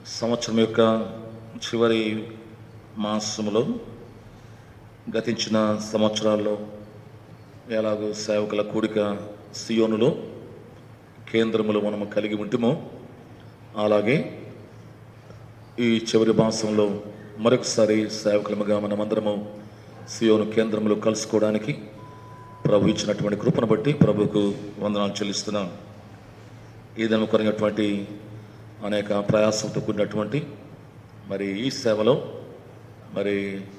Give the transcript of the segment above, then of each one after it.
సంవత్సరం యొక్క చివరి మాసములో గతించిన సంవత్సరాల్లో ఎలాగో సేవకుల కూడిక సియోనులో కేంద్రములు మనము కలిగి ఉంటేమో అలాగే ఈ చివరి మాసంలో మరొకసారి సేవకులముగా మనమందరము సియోను కేంద్రములు కలుసుకోవడానికి ప్రభు ఇచ్చినటువంటి కృపను బట్టి ప్రభుకు వందనాలు చెల్లిస్తున్నాం ఈ దినం కొరిగినటువంటి అనేక ప్రయాసంతో కూడినటువంటి మరి ఈ సేవలో మరి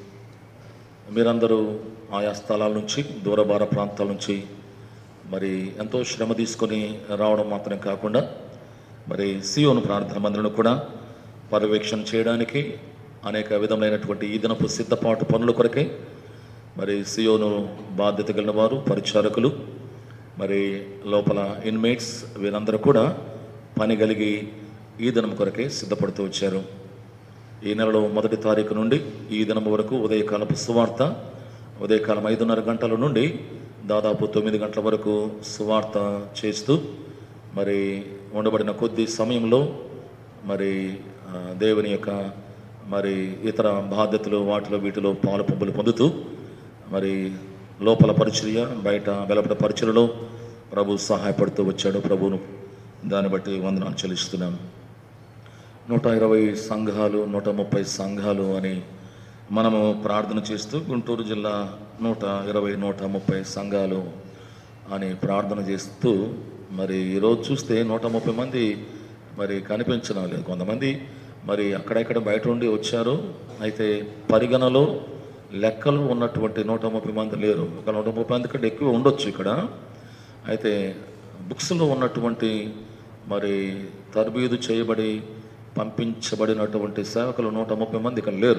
మీరందరూ ఆయా స్థలాల నుంచి దూరభార ప్రాంతాల నుంచి మరి ఎంతో శ్రమ తీసుకొని రావడం మాత్రం కాకుండా మరి సియోను ప్రార్థన మందిరం కూడా పర్యవేక్షణ చేయడానికి అనేక విధములైనటువంటి ఈ దినపు సిద్ధపాటు పనుల కొరకై మరి సియోను బాధ్యత కలిగిన వారు పరిచారకులు మరి లోపల ఇన్మేట్స్ వీరందరూ కూడా పని కలిగి ఈ దినం కొరకే సిద్ధపడుతూ వచ్చారు ఈ నెలలో మొదటి తారీఖు నుండి ఈ దినం వరకు ఉదయకాలపు సువార్త ఉదయకాలం ఐదున్నర గంటల నుండి దాదాపు తొమ్మిది గంటల వరకు సువార్త చేస్తూ మరి ఉండబడిన కొద్ది సమయంలో మరి ఆ, దేవుని యొక్క మరి ఇతర బాధ్యతలు వాటిలో వీటిలో పాలు పంపులు పొందుతూ మరి లోపల పరిచర్య బయట వెలపట పరిచయలో ప్రభు సహాయపడుతూ వచ్చాడు ప్రభువును దాన్ని బట్టి వందనాలు చెల్లిస్తున్నాం నూట ఇరవై సంఘాలు నూట ముప్పై సంఘాలు అని మనము ప్రార్థన చేస్తూ గుంటూరు జిల్లా నూట ఇరవై నూట ముప్పై సంఘాలు అని ప్రార్థన చేస్తూ మరి ఈరోజు చూస్తే నూట ముప్పై మంది మరి కనిపించడం లేదు కొంతమంది మరి అక్కడెక్కడ బయట ఉండి వచ్చారు అయితే పరిగణలో లెక్కలు ఉన్నటువంటి నూట ముప్పై మంది లేరు ఒక నూట ముప్పై మంది కంటే ఎక్కువ ఉండొచ్చు ఇక్కడ అయితే బుక్స్లో ఉన్నటువంటి మరి తర్బీదు చేయబడి పంపించబడినటువంటి సేవకులు నూట ముప్పై మంది ఇక్కడ లేరు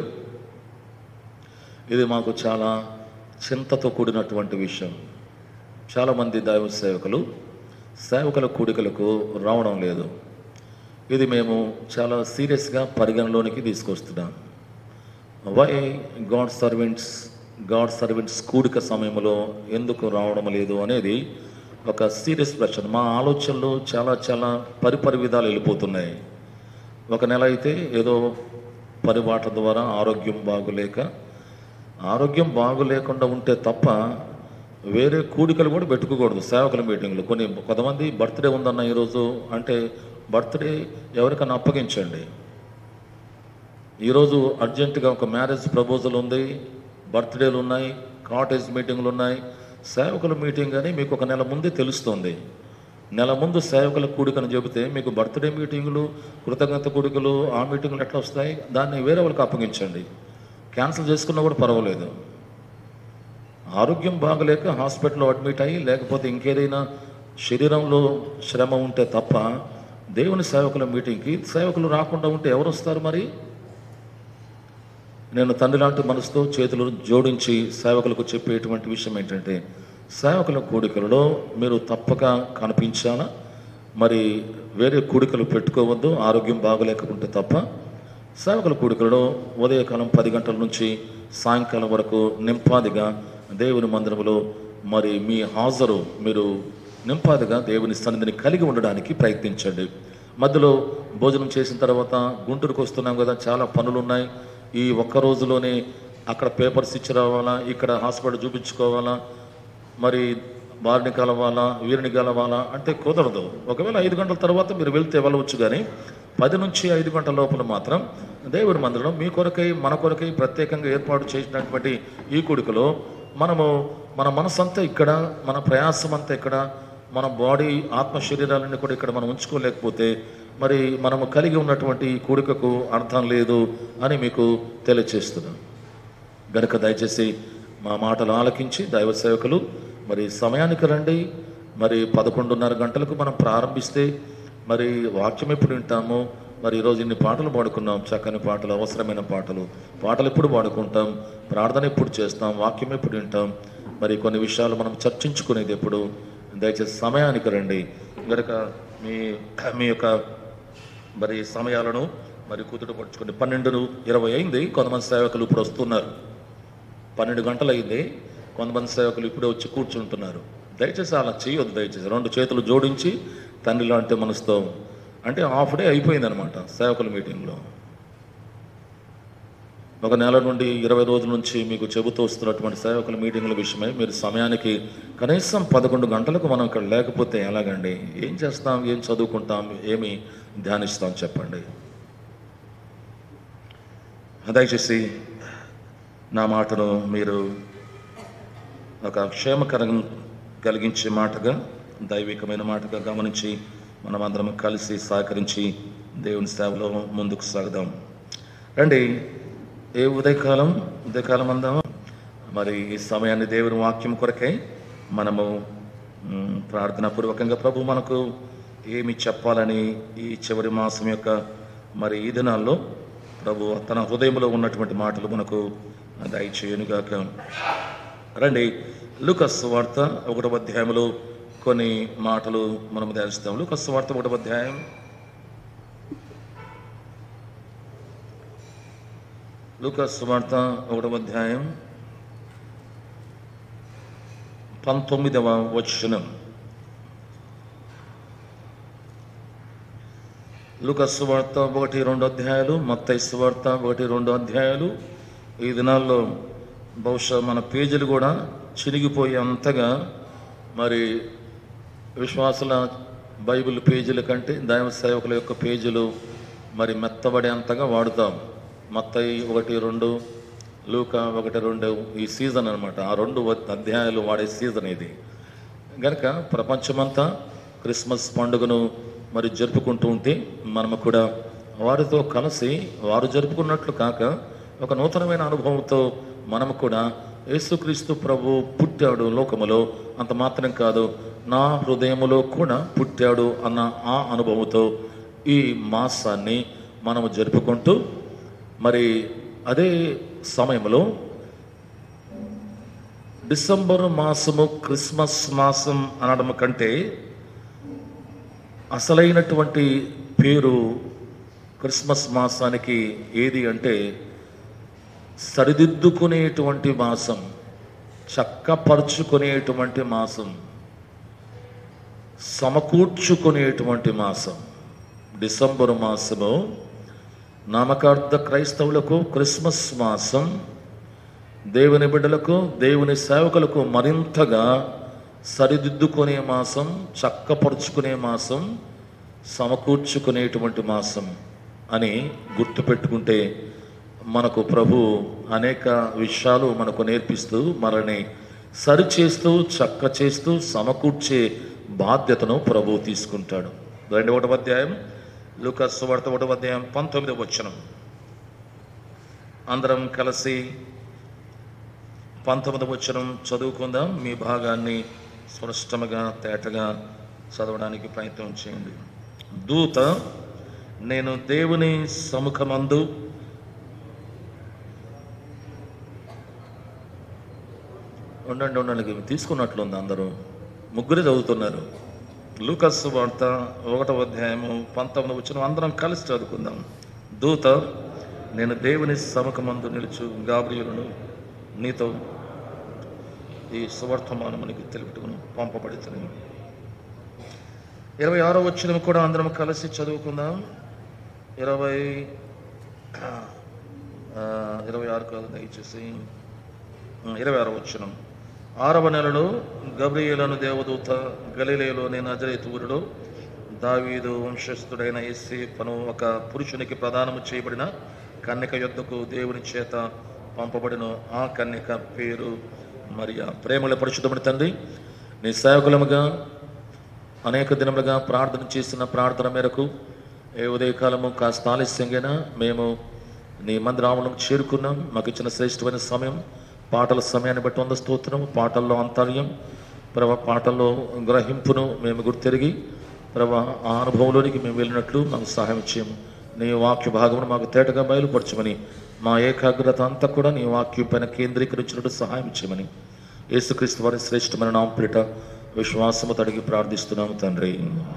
ఇది మాకు చాలా చింతతో కూడినటువంటి విషయం చాలామంది దైవ సేవకులు సేవకుల కూడికలకు రావడం లేదు ఇది మేము చాలా సీరియస్గా పరిగణలోనికి తీసుకొస్తున్నాం why God servants God servants కూడిక సమయంలో ఎందుకు రావడం లేదు అనేది ఒక సీరియస్ ప్రశ్న మా ఆలోచనలు చాలా చాలా పరిపరి విధాలు వెళ్ళిపోతున్నాయి ఒక నెల అయితే ఏదో పరిబాట ద్వారా ఆరోగ్యం బాగులేక ఆరోగ్యం బాగులేకుండా ఉంటే తప్ప వేరే కూడికలు కూడా పెట్టుకోకూడదు సేవకుల మీటింగ్లు కొన్ని కొంతమంది బర్త్డే ఉందన్న ఈరోజు అంటే బర్త్డే ఎవరికైనా అప్పగించండి ఈరోజు అర్జెంటుగా ఒక మ్యారేజ్ ప్రపోజల్ ఉంది బర్త్డేలు ఉన్నాయి కాటేజ్ మీటింగ్లు ఉన్నాయి సేవకుల మీటింగ్ అని మీకు ఒక నెల ముందే తెలుస్తుంది నెల ముందు సేవకుల కూడికని చెబితే మీకు బర్త్డే మీటింగులు కృతజ్ఞత కూడికలు ఆ మీటింగులు ఎట్లా వస్తాయి దాన్ని వేరే వాళ్ళకి అప్పగించండి క్యాన్సిల్ చేసుకున్నా కూడా పర్వాలేదు ఆరోగ్యం బాగలేక హాస్పిటల్లో అడ్మిట్ అయ్యి లేకపోతే ఇంకేదైనా శరీరంలో శ్రమ ఉంటే తప్ప దేవుని సేవకుల మీటింగ్కి సేవకులు రాకుండా ఉంటే ఎవరు వస్తారు మరి నేను తండ్రి లాంటి మనసుతో చేతులు జోడించి సేవకులకు చెప్పేటువంటి విషయం ఏంటంటే సేవకుల కూడికలలో మీరు తప్పక కనిపించాలా మరి వేరే కూడికలు పెట్టుకోవద్దు ఆరోగ్యం బాగలేకుంటే తప్ప సేవకుల కూడికలలో ఉదయకాలం పది గంటల నుంచి సాయంకాలం వరకు నింపాదిగా దేవుని మందిరంలో మరి మీ హాజరు మీరు నింపాదిగా దేవుని సన్నిధిని కలిగి ఉండడానికి ప్రయత్నించండి మధ్యలో భోజనం చేసిన తర్వాత గుంటూరుకు వస్తున్నాం కదా చాలా పనులు ఉన్నాయి ఈ ఒక్క రోజులోనే అక్కడ పేపర్స్ ఇచ్చి రావాలా ఇక్కడ హాస్పిటల్ చూపించుకోవాలా మరి వారిని కలవాలా వీరిని కలవాలా అంటే కుదరదు ఒకవేళ ఐదు గంటల తర్వాత మీరు వెళ్తే వెళ్ళవచ్చు కానీ పది నుంచి ఐదు గంటల లోపల మాత్రం దేవుడి మందిరం మీ కొరకై మన కొరకై ప్రత్యేకంగా ఏర్పాటు చేసినటువంటి ఈ కూడికలో మనము మన మనసంతా ఇక్కడ మన ప్రయాసం అంతా ఇక్కడ మన బాడీ ఆత్మ శరీరాలన్నీ కూడా ఇక్కడ మనం ఉంచుకోలేకపోతే మరి మనము కలిగి ఉన్నటువంటి ఈ కూడికకు అర్థం లేదు అని మీకు తెలియచేస్తున్నాను గనుక దయచేసి మా మాటలు ఆలకించి దైవ సేవకులు మరి సమయానికి రండి మరి పదకొండున్నర గంటలకు మనం ప్రారంభిస్తే మరి వాక్యం ఎప్పుడు వింటాము మరి ఈరోజు ఇన్ని పాటలు పాడుకున్నాం చక్కని పాటలు అవసరమైన పాటలు పాటలు ఎప్పుడు పాడుకుంటాం ప్రార్థన ఎప్పుడు చేస్తాం వాక్యం ఎప్పుడు వింటాం మరి కొన్ని విషయాలు మనం చర్చించుకునేది ఎప్పుడు దయచేసి సమయానికి రండి గనుక మీ మీ యొక్క మరి సమయాలను మరి కుదుట పట్టుకుని పన్నెండు ఇరవై అయింది కొంతమంది సేవకులు ఇప్పుడు వస్తున్నారు పన్నెండు గంటలు అయింది కొంతమంది సేవకులు ఇప్పుడే వచ్చి కూర్చుంటున్నారు దయచేసి అలా చేయొద్దు దయచేసి రెండు చేతులు జోడించి తండ్రి లాంటి మనసుతో అంటే హాఫ్ డే అయిపోయిందనమాట సేవకుల మీటింగ్లో ఒక నెల నుండి ఇరవై రోజుల నుంచి మీకు చెబుతూ వస్తున్నటువంటి సేవకుల మీటింగుల విషయమై మీరు సమయానికి కనీసం పదకొండు గంటలకు మనం ఇక్కడ లేకపోతే ఎలాగండి ఏం చేస్తాం ఏం చదువుకుంటాం ఏమి ధ్యానిస్తాం చెప్పండి దయచేసి నా మాటను మీరు ఒక క్షేమకరం కలిగించే మాటగా దైవికమైన మాటగా గమనించి మనమందరం కలిసి సహకరించి దేవుని సేవలో ముందుకు సాగుదాం రండి ఏ ఉదయకాలం ఉదయకాలం అందాం మరి ఈ సమయాన్ని దేవుని వాక్యం కొరకై మనము మ్, ప్రార్థనాపూర్వకంగా ప్రభు మనకు ఏమి చెప్పాలని ఈ చివరి మాసం యొక్క మరి ఈ దినాల్లో ప్రభు తన హృదయంలో ఉన్నటువంటి మాటలు మనకు దయచేయనుగాక రండి లూకస్ వార్త ఒకటవ అధ్యాయంలో కొన్ని మాటలు మనం ధ్యానిస్తాం లూకస్ వార్త ఒకటవ అధ్యాయం లూకస్ వార్త ఒకటవ అధ్యాయం పంతొమ్మిదవ వచనం లూకస్ వార్త ఒకటి రెండు అధ్యాయాలు మత్తైస్ వార్త ఒకటి రెండు అధ్యాయాలు ఈ దినాల్లో బహుశా మన పేజీలు కూడా చినిగిపోయే అంతగా మరి విశ్వాసుల బైబిల్ పేజీల కంటే దైవ సేవకుల యొక్క పేజీలు మరి మెత్తబడే అంతగా వాడుతాం మత్తయి ఒకటి రెండు లూక ఒకటి రెండు ఈ సీజన్ అన్నమాట ఆ రెండు అధ్యాయాలు వాడే సీజన్ ఇది గనక ప్రపంచమంతా క్రిస్మస్ పండుగను మరి జరుపుకుంటూ ఉంటే మనము కూడా వారితో కలిసి వారు జరుపుకున్నట్లు కాక ఒక నూతనమైన అనుభవంతో మనము కూడా యేసుక్రీస్తు ప్రభు పుట్టాడు లోకములో అంత మాత్రం కాదు నా హృదయములో కూడా పుట్టాడు అన్న ఆ అనుభవంతో ఈ మాసాన్ని మనము జరుపుకుంటూ మరి అదే సమయంలో డిసెంబర్ మాసము క్రిస్మస్ మాసం అనడం కంటే అసలైనటువంటి పేరు క్రిస్మస్ మాసానికి ఏది అంటే సరిదిద్దుకునేటువంటి మాసం చక్కపరుచుకునేటువంటి మాసం సమకూర్చుకునేటువంటి మాసం డిసెంబర్ మాసము నామకార్థ క్రైస్తవులకు క్రిస్మస్ మాసం దేవుని బిడ్డలకు దేవుని సేవకులకు మరింతగా సరిదిద్దుకునే మాసం చక్కపరుచుకునే మాసం సమకూర్చుకునేటువంటి మాసం అని గుర్తుపెట్టుకుంటే మనకు ప్రభు అనేక విషయాలు మనకు నేర్పిస్తూ మనల్ని సరిచేస్తూ చక్క చేస్తూ సమకూర్చే బాధ్యతను ప్రభు తీసుకుంటాడు రెండు ఒకటవ అధ్యాయం లూకస్ వార్త ఒకటవ అధ్యాయం పంతొమ్మిదవ వచనం అందరం కలిసి పంతొమ్మిదవ వచనం చదువుకుందాం మీ భాగాన్ని స్పష్టముగా తేటగా చదవడానికి ప్రయత్నం చేయండి దూత నేను దేవుని సముఖమందు ఉండండి ఉండండి తీసుకున్నట్లుంది అందరూ ముగ్గురే చదువుతున్నారు లూకస్ వార్త ఒకటవ అధ్యాయము పంతొమ్మిది వచ్చిన అందరం కలిసి చదువుకుందాం దూత నేను దేవుని సముఖమందు నిలుచు గాబ్రియులను నీతో ఈ సువర్తమానమునికి తెలుపుటను పంపబడుతుంది ఇరవై ఆరో వచ్చిన కూడా అందరం కలిసి చదువుకుందాం ఇరవై ఆ, ఇరవై ఆరు కాదు దయచేసి ఆ, ఇరవై ఆరో వచ్చిన ఆరవ నెలలో గబ్రియేలను దేవదూత గలిలేలోని నజరేతూరులో దావీదు వంశస్థుడైన ఎస్సీ పను ఒక పురుషునికి ప్రదానము చేయబడిన కన్యక యొద్దకు దేవుని చేత పంపబడిన ఆ కన్యక పేరు మరియా ప్రేమల పరిశుద్ధమని తండ్రి నీ సేవకులముగా అనేక దినములుగా ప్రార్థన చేసిన ప్రార్థన మేరకు ఏ ఉదయకాలము కాస్త ఆలస్యంగా మేము నీ మందిరాములను చేరుకున్నాం మాకు ఇచ్చిన శ్రేష్టమైన సమయం పాటల సమయాన్ని బట్టి వంద స్తోత్రం పాటల్లో అంతర్యం ప్రభా పాటల్లో గ్రహింపును మేము గుర్తెరిగి ప్రభా ఆ అనుభవంలోనికి మేము వెళ్ళినట్లు మాకు సహాయం చేయము నీ వాక్య భాగమును మాకు తేటగా బయలుపరచమని మా ఏకాగ్రత అంతా కూడా నీ వాక్యం పైన కేంద్రీకరించినట్టు సహాయం చేయమని యేసుక్రీస్తు వారి శ్రేష్టమైన నాంపేట విశ్వాసము తడిగి ప్రార్థిస్తున్నాము తండ్రి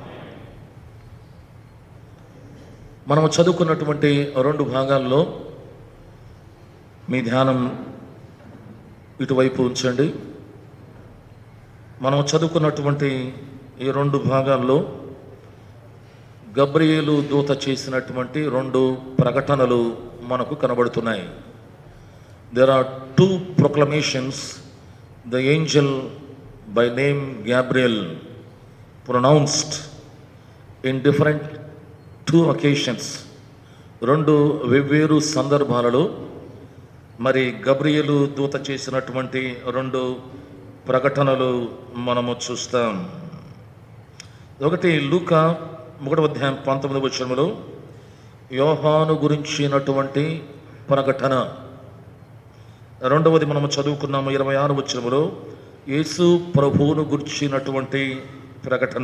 మనము చదువుకున్నటువంటి రెండు భాగాల్లో మీ ధ్యానం ఇటువైపు ఉంచండి మనం చదువుకున్నటువంటి ఈ రెండు భాగాల్లో గబ్రియేలు దూత చేసినటువంటి రెండు ప్రకటనలు మనకు కనబడుతున్నాయి there are two proclamations the angel by name Gabriel pronounced in different two occasions రెండు వెవ్వేరు సందర్భాలలో మరి గబ్రియలు దూత చేసినటువంటి రెండు ప్రకటనలు మనము చూస్తాం ఒకటి లూక ఒకటవ అధ్యాయం పంతొమ్మిది వచ్చరములో యోహాను గురించినటువంటి ప్రకటన రెండవది మనము చదువుకున్నాము ఇరవై ఆరు వచ్చరములో యేసు ప్రభువును గురించినటువంటి ప్రకటన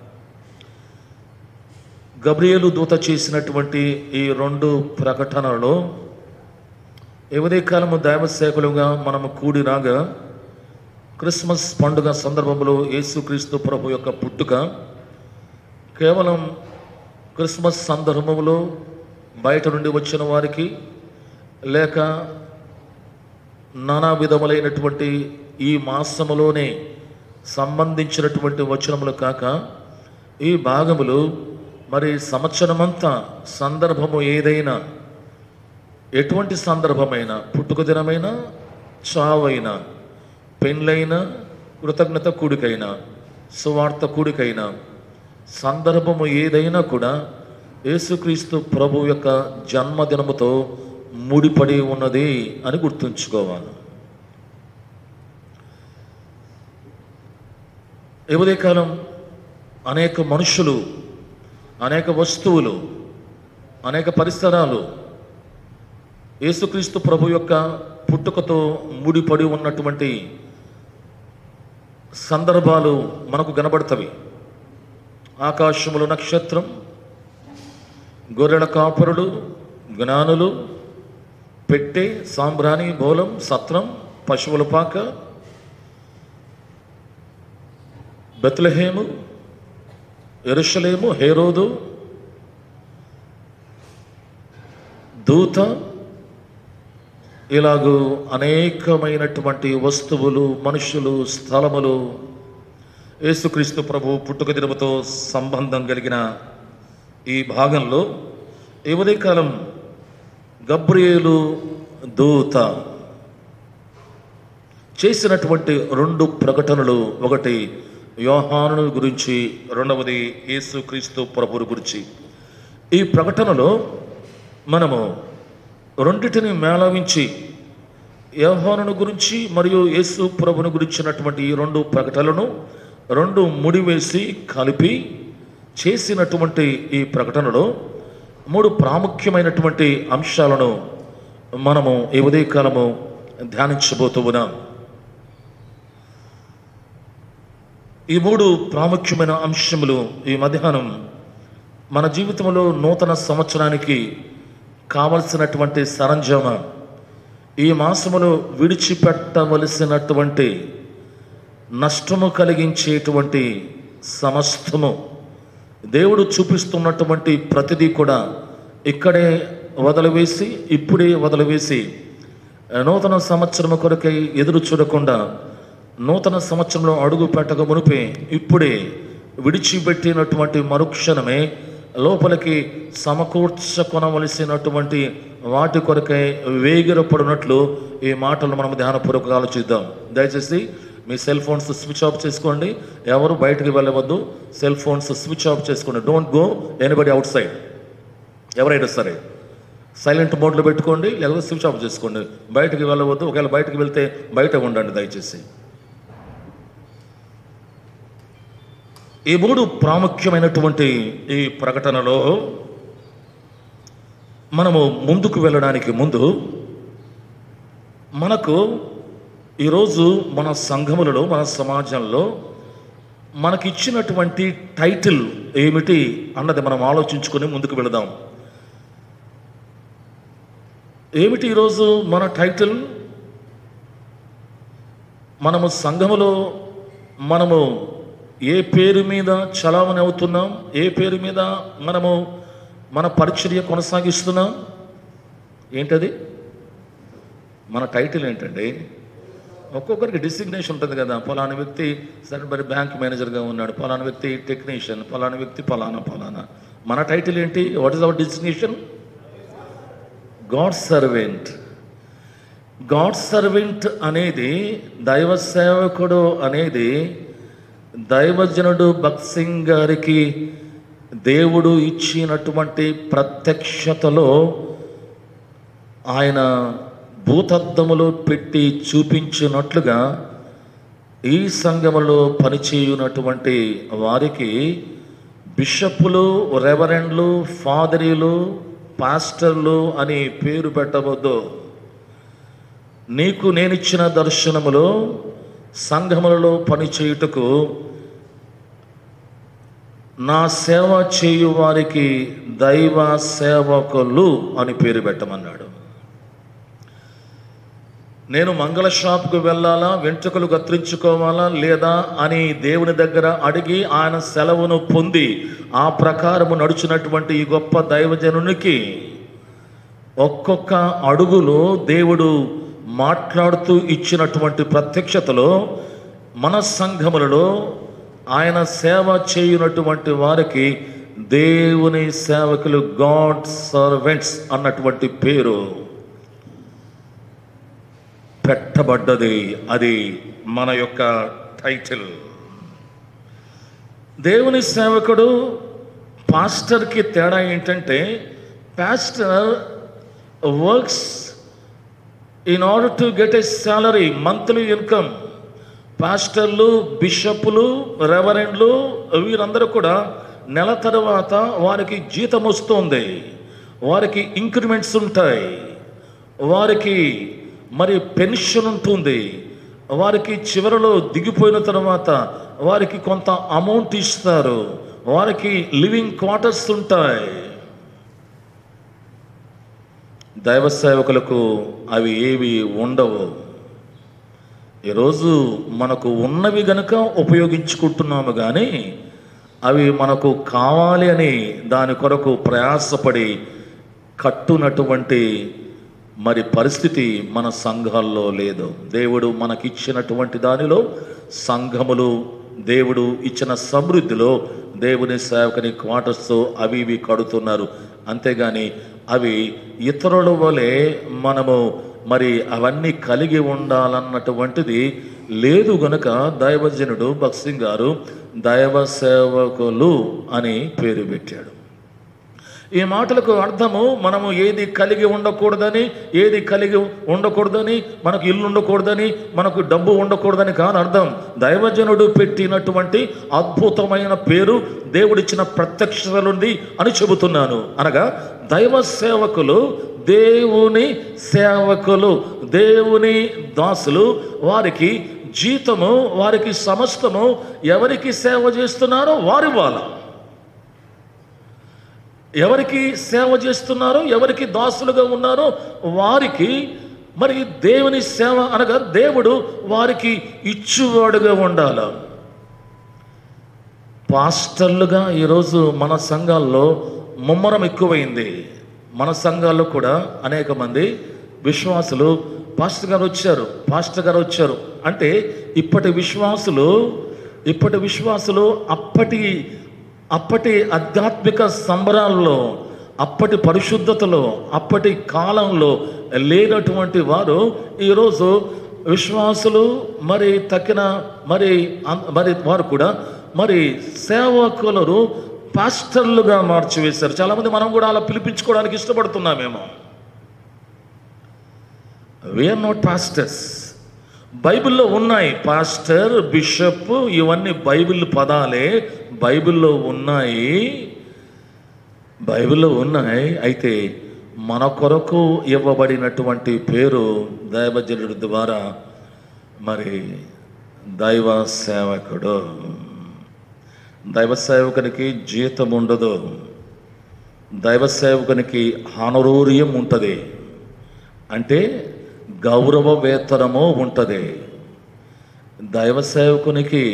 గబ్రియలు దూత చేసినటువంటి ఈ రెండు ప్రకటనలలో ఎవరి కాలము దైవ సేవకులుగా మనము కూడి రాగా క్రిస్మస్ పండుగ సందర్భంలో యేసుక్రీస్తు ప్రభు యొక్క పుట్టుక కేవలం క్రిస్మస్ సందర్భంలో బయట నుండి వచ్చిన వారికి లేక నానా విధములైనటువంటి ఈ మాసములోనే సంబంధించినటువంటి వచనములు కాక ఈ భాగములు మరి సంవత్సరమంతా సందర్భము ఏదైనా ఎటువంటి సందర్భమైన పుట్టుక దినమైన చావైనా పెళ్ళైనా కృతజ్ఞత కూడికైనా సువార్త కూడికైనా సందర్భము ఏదైనా కూడా యేసుక్రీస్తు ప్రభు యొక్క జన్మదినముతో ముడిపడి ఉన్నది అని గుర్తుంచుకోవాలి ఎవదే కాలం అనేక మనుషులు అనేక వస్తువులు అనేక పరిసరాలు యేసుక్రీస్తు ప్రభు యొక్క పుట్టుకతో ముడిపడి ఉన్నటువంటి సందర్భాలు మనకు కనబడతవి ఆకాశములు నక్షత్రం గొర్రెల కాపరులు జ్ఞానులు పెట్టె సాంబ్రాణి బోలం సత్రం పశువుల పాక బెత్లహేము ఎరుషలేము హేరోదు దూత ఇలాగూ అనేకమైనటువంటి వస్తువులు మనుషులు స్థలములు యేసుక్రీస్తు ప్రభు పుట్టుక దినముతో సంబంధం కలిగిన ఈ భాగంలో ఎవరి కాలం గబ్రియేలు దూత చేసినటువంటి రెండు ప్రకటనలు ఒకటి యోహాను గురించి రెండవది యేసుక్రీస్తు ప్రభువు గురించి ఈ ప్రకటనలో మనము రెండిటిని మేళవించి యోహాను గురించి మరియు యేసు ప్రభుని గురించినటువంటి ఈ రెండు ప్రకటనలను రెండు ముడివేసి కలిపి చేసినటువంటి ఈ ప్రకటనలో మూడు ప్రాముఖ్యమైనటువంటి అంశాలను మనము ఈ ఉదయకాలము ధ్యానించబోతూ ఉన్నాం ఈ మూడు ప్రాముఖ్యమైన అంశములు ఈ మధ్యాహ్నం మన జీవితంలో నూతన సంవత్సరానికి కావలసినటువంటి సరంజామ ఈ మాసములో విడిచిపెట్టవలసినటువంటి నష్టము కలిగించేటువంటి సమస్తము దేవుడు చూపిస్తున్నటువంటి ప్రతిదీ కూడా ఇక్కడే వదిలివేసి ఇప్పుడే వదిలివేసి నూతన సంవత్సరం కొరకై ఎదురు చూడకుండా నూతన సంవత్సరంలో అడుగు పెట్టక మునిపే ఇప్పుడే విడిచిపెట్టినటువంటి మరుక్షణమే లోపలికి సమకూర్చకొనవలసినటువంటి వాటి కొరకై వేగిరపడినట్లు ఈ మాటలు మనం ధ్యానపూర్వకంగా ఆలోచిద్దాం దయచేసి మీ సెల్ ఫోన్స్ స్విచ్ ఆఫ్ చేసుకోండి ఎవరు బయటకు వెళ్ళవద్దు సెల్ ఫోన్స్ స్విచ్ ఆఫ్ చేసుకోండి don't go anybody outside ఎవరైనా సరే సైలెంట్ మోడ్లో పెట్టుకోండి లేకపోతే స్విచ్ ఆఫ్ చేసుకోండి బయటకు వెళ్ళవద్దు ఒకవేళ బయటకు వెళ్తే బయట ఉండండి దయచేసి ఈ మూడు ప్రాముఖ్యమైనటువంటి ఈ ప్రకటనలో మనము ముందుకు వెళ్ళడానికి ముందు మనకు ఈరోజు మన సంఘములలో మన సమాజంలో మనకిచ్చినటువంటి టైటిల్ ఏమిటి అన్నది మనం ఆలోచించుకొని ముందుకు వెళదాం ఏమిటి ఈరోజు మన టైటిల్ మనము సంఘములో మనము ఏ పేరు మీద చలామణి అవుతున్నాం ఏ పేరు మీద మనము మన పరిచర్య కొనసాగిస్తున్నాం ఏంటది మన టైటిల్ ఏంటండి ఒక్కొక్కరికి డిసిగ్నేషన్ ఉంటుంది కదా ఫలానా వ్యక్తి సరే మరి బ్యాంక్ మేనేజర్గా ఉన్నాడు ఫలానా వ్యక్తి టెక్నీషియన్ ఫలానా వ్యక్తి ఫలానా ఫలానా మన టైటిల్ ఏంటి what is our destination God servant God servant అనేది దైవ సేవకుడు అనేది దైవజనుడు భక్త్ సింగ్ గారికి దేవుడు ఇచ్చినటువంటి ప్రత్యక్షతలో ఆయన భూతద్దములో పెట్టి చూపించినట్లుగా ఈ సంఘములో పనిచేయునటువంటి వారికి బిషప్పులు రెవరెండ్లు ఫాదరీలు పాస్టర్లు అని పేరు పెట్టవద్దు నీకు నేనిచ్చిన దర్శనములో సంఘములలో పనిచేయుటకు నా సేవ చేయు వారికి దైవ సేవకులు అని పేరు పెట్టమన్నాడు నేను మంగళ షాప్కు వెళ్ళాలా వెంట్రుకలు కత్తిరించుకోవాలా లేదా అని దేవుని దగ్గర అడిగి ఆయన సెలవును పొంది ఆ ప్రకారము నడుచున్నటువంటి ఈ గొప్ప దైవజనునికి ఒక్కొక్క అడుగులో దేవుడు మాట్లాడుతూ ఇచ్చినటువంటి ప్రత్యక్షతలో మన సంఘములలో ఆయన సేవ చేయునటువంటి వారికి దేవుని సేవకులు గాడ్ సర్వెంట్స్ అన్నటువంటి పేరు పెట్టబడ్డది అది మన యొక్క టైటిల్ దేవుని సేవకుడు పాస్టర్కి తేడా ఏంటంటే pastor works in order to get a salary monthly income పాస్టర్లు బిషప్లు రెవరెండ్లు వీరందరూ కూడా నెల తర్వాత వారికి జీతం వస్తుంది వారికి ఇంక్రిమెంట్స్ ఉంటాయి వారికి మరి పెన్షన్ ఉంటుంది వారికి చివరిలో దిగిపోయిన తర్వాత వారికి కొంత అమౌంట్ ఇస్తారు వారికి లివింగ్ క్వార్టర్స్ ఉంటాయి దైవ సేవకులకు అవి ఏవి ఉండవు ఈరోజు మనకు ఉన్నవి గనుక ఉపయోగించుకుంటున్నాము కానీ అవి మనకు కావాలి అని దాని కొరకు ప్రయాసపడి కట్టునటువంటి మరి పరిస్థితి మన సంఘాల్లో లేదు దేవుడు మనకిచ్చినటువంటి దానిలో సంఘములు దేవుడు ఇచ్చిన సమృద్ధిలో దేవుని సేవకుని క్వార్టర్స్ అవి ఇవి కడుతున్నారు అంతేగాని అవి ఇతరుల వలె మనము మరి అవన్నీ కలిగి ఉండాలన్నటువంటిది లేదు గనుక దైవజనుడు భక్సింగ్ గారు దైవ సేవకులు అని పేరు పెట్టాడు ఈ మాటలకు అర్థము మనము ఏది కలిగి ఉండకూడదని ఏది కలిగి ఉండకూడదని మనకు ఇల్లు ఉండకూడదని మనకు డబ్బు ఉండకూడదని కాదు అర్థం దైవజనుడు పెట్టినటువంటి అద్భుతమైన పేరు దేవుడిచ్చిన ప్రత్యక్షత నుండి అని చెబుతున్నాను అనగా దైవ సేవకులు దేవుని సేవకులు దేవుని దాసులు వారికి జీతము వారికి సమస్తము ఎవరికి సేవ చేస్తున్నారో వారి వాళ్ళ ఎవరికి సేవ చేస్తున్నారో ఎవరికి దాసులుగా ఉన్నారో వారికి మరి దేవుని సేవ అనగా దేవుడు వారికి ఇచ్చువాడుగా ఉండాల పాస్టర్లుగా ఈరోజు మన సంఘాల్లో ముమ్మరం ఎక్కువైంది మన సంఘాల్లో కూడా అనేక మంది విశ్వాసులు పాస్టర్ గారు వచ్చారు పాస్టర్ గారు వచ్చారు అంటే ఇప్పటి విశ్వాసులు ఇప్పటి విశ్వాసులు అప్పటి అప్పటి ఆధ్యాత్మిక సంబరాల్లో అప్పటి పరిశుద్ధతలో అప్పటి కాలంలో లేనటువంటి వారు ఈరోజు విశ్వాసులు మరి తక్కిన మరి అం- మరి వారు కూడా మరి సేవకులను పాస్టర్లుగా మార్చివేశారు చాలామంది మనం కూడా అలా పిలిపించుకోవడానికి ఇష్టపడుతున్నామేమో వీఆర్ నాట్ పాస్టర్స్ బైబిల్లో ఉన్నాయి పాస్టర్ బిషప్ ఇవన్నీ బైబిల్ పదాలే బైబిల్లో ఉన్నాయి బైబిల్లో ఉన్నాయి అయితే మన కొరకు ఇవ్వబడినటువంటి పేరు దైవజనుడి ద్వారా మరి దైవ సేవకుడు దైవ సేవకునికి జీతం ఉండదు దైవ సేవకునికి హానరూర్యం ఉంటుంది అంటే గౌరవ వేతనము ఉంటుంది దైవ సేవకునికి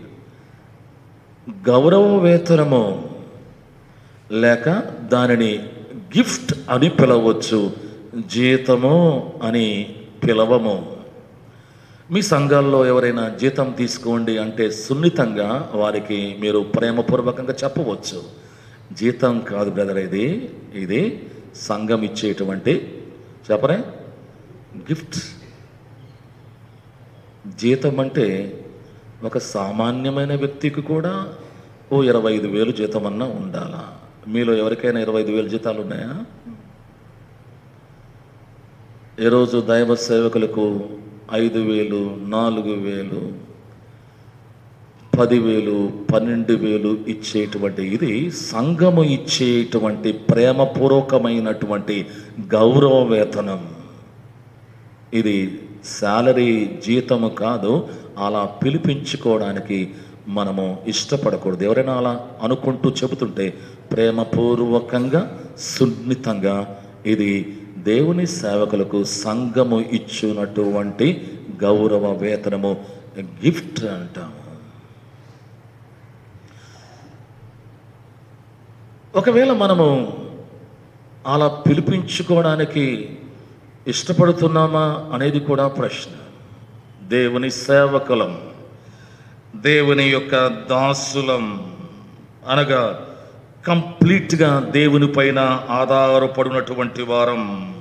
గౌరవ వేతనము లేక దానిని గిఫ్ట్ అని పిలవచ్చు జీతము అని పిలవము మీ సంఘాల్లో ఎవరైనా జీతం తీసుకోండి అంటే సున్నితంగా వారికి మీరు ప్రేమపూర్వకంగా చెప్పవచ్చు జీతం కాదు బ్రదర్ ఇది ఇది సంఘం ఇచ్చేటువంటి చెప్పరే గిఫ్ట్ జీతం అంటే ఒక సామాన్యమైన వ్యక్తికి కూడా ఓ ఇరవై ఐదు వేలు జీతం అన్నా ఉండాలా మీలో ఎవరికైనా ఇరవై ఐదు వేలు జీతాలు ఉన్నాయా ఈరోజు దైవ సేవకులకు ఐదు వేలు నాలుగు వేలు పదివేలు పన్నెండు వేలు ఇచ్చేటువంటి ఇది సంఘము ఇచ్చేటువంటి ప్రేమపూర్వకమైనటువంటి గౌరవ వేతనం ఇది శాలరీ జీతము కాదు అలా పిలిపించుకోవడానికి మనము ఇష్టపడకూడదు ఎవరైనా అలా అనుకుంటూ చెబుతుంటే ప్రేమపూర్వకంగా సున్నితంగా ఇది దేవుని సేవకులకు సంఘము ఇచ్చినటువంటి గౌరవ వేతనము గిఫ్ట్ అంటాము ఒకవేళ మనము అలా పిలిపించుకోవడానికి ఇష్టపడుతున్నామా అనేది కూడా ప్రశ్న దేవుని సేవకులం దేవుని యొక్క దాసులం అనగా కంప్లీట్గా దేవుని పైన ఆధారపడినటువంటి వారం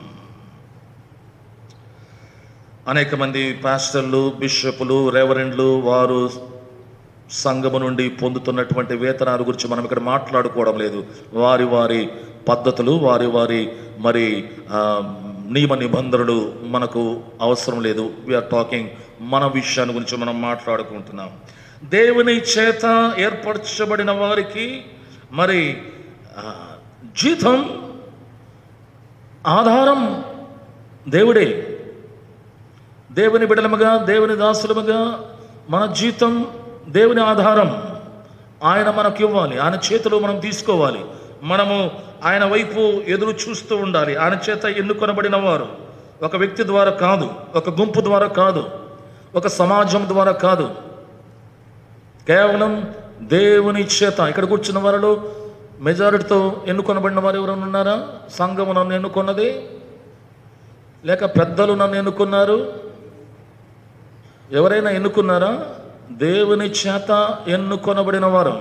అనేక మంది పాస్టర్లు బిషపులు రెవరెండ్లు వారు సంఘము నుండి పొందుతున్నటువంటి వేతనాల గురించి మనం ఇక్కడ మాట్లాడుకోవడం లేదు వారి వారి పద్ధతులు వారి వారి మరి ఆ, నియమ నిబంధనలు మనకు అవసరం లేదు వీఆర్ టాకింగ్ మన విషయాన్ని గురించి మనం మాట్లాడుకుంటున్నాం దేవుని చేత ఏర్పరచబడిన వారికి మరి ఆ, జీతం ఆధారం దేవుడే దేవుని బిడలముగా దేవుని దాసులముగా మన జీతం దేవుని ఆధారం ఆయన మనకు ఇవ్వాలి ఆయన చేతిలో మనం తీసుకోవాలి మనము ఆయన వైపు ఎదురు చూస్తూ ఉండాలి ఆయన చేత ఎన్నుకొనబడిన వారు ఒక వ్యక్తి ద్వారా కాదు ఒక గుంపు ద్వారా కాదు ఒక సమాజం ద్వారా కాదు కేవలం దేవుని చేత ఇక్కడ కూర్చున్న వారిలో మెజారిటీతో ఎన్నుకొనబడిన వారు ఎవరైనా ఉన్నారా సంఘము నన్ను ఎన్నుకున్నది లేక పెద్దలు నన్ను ఎన్నుకున్నారు ఎవరైనా ఎన్నుకున్నారా దేవుని చేత ఎన్నుకొనబడిన వారు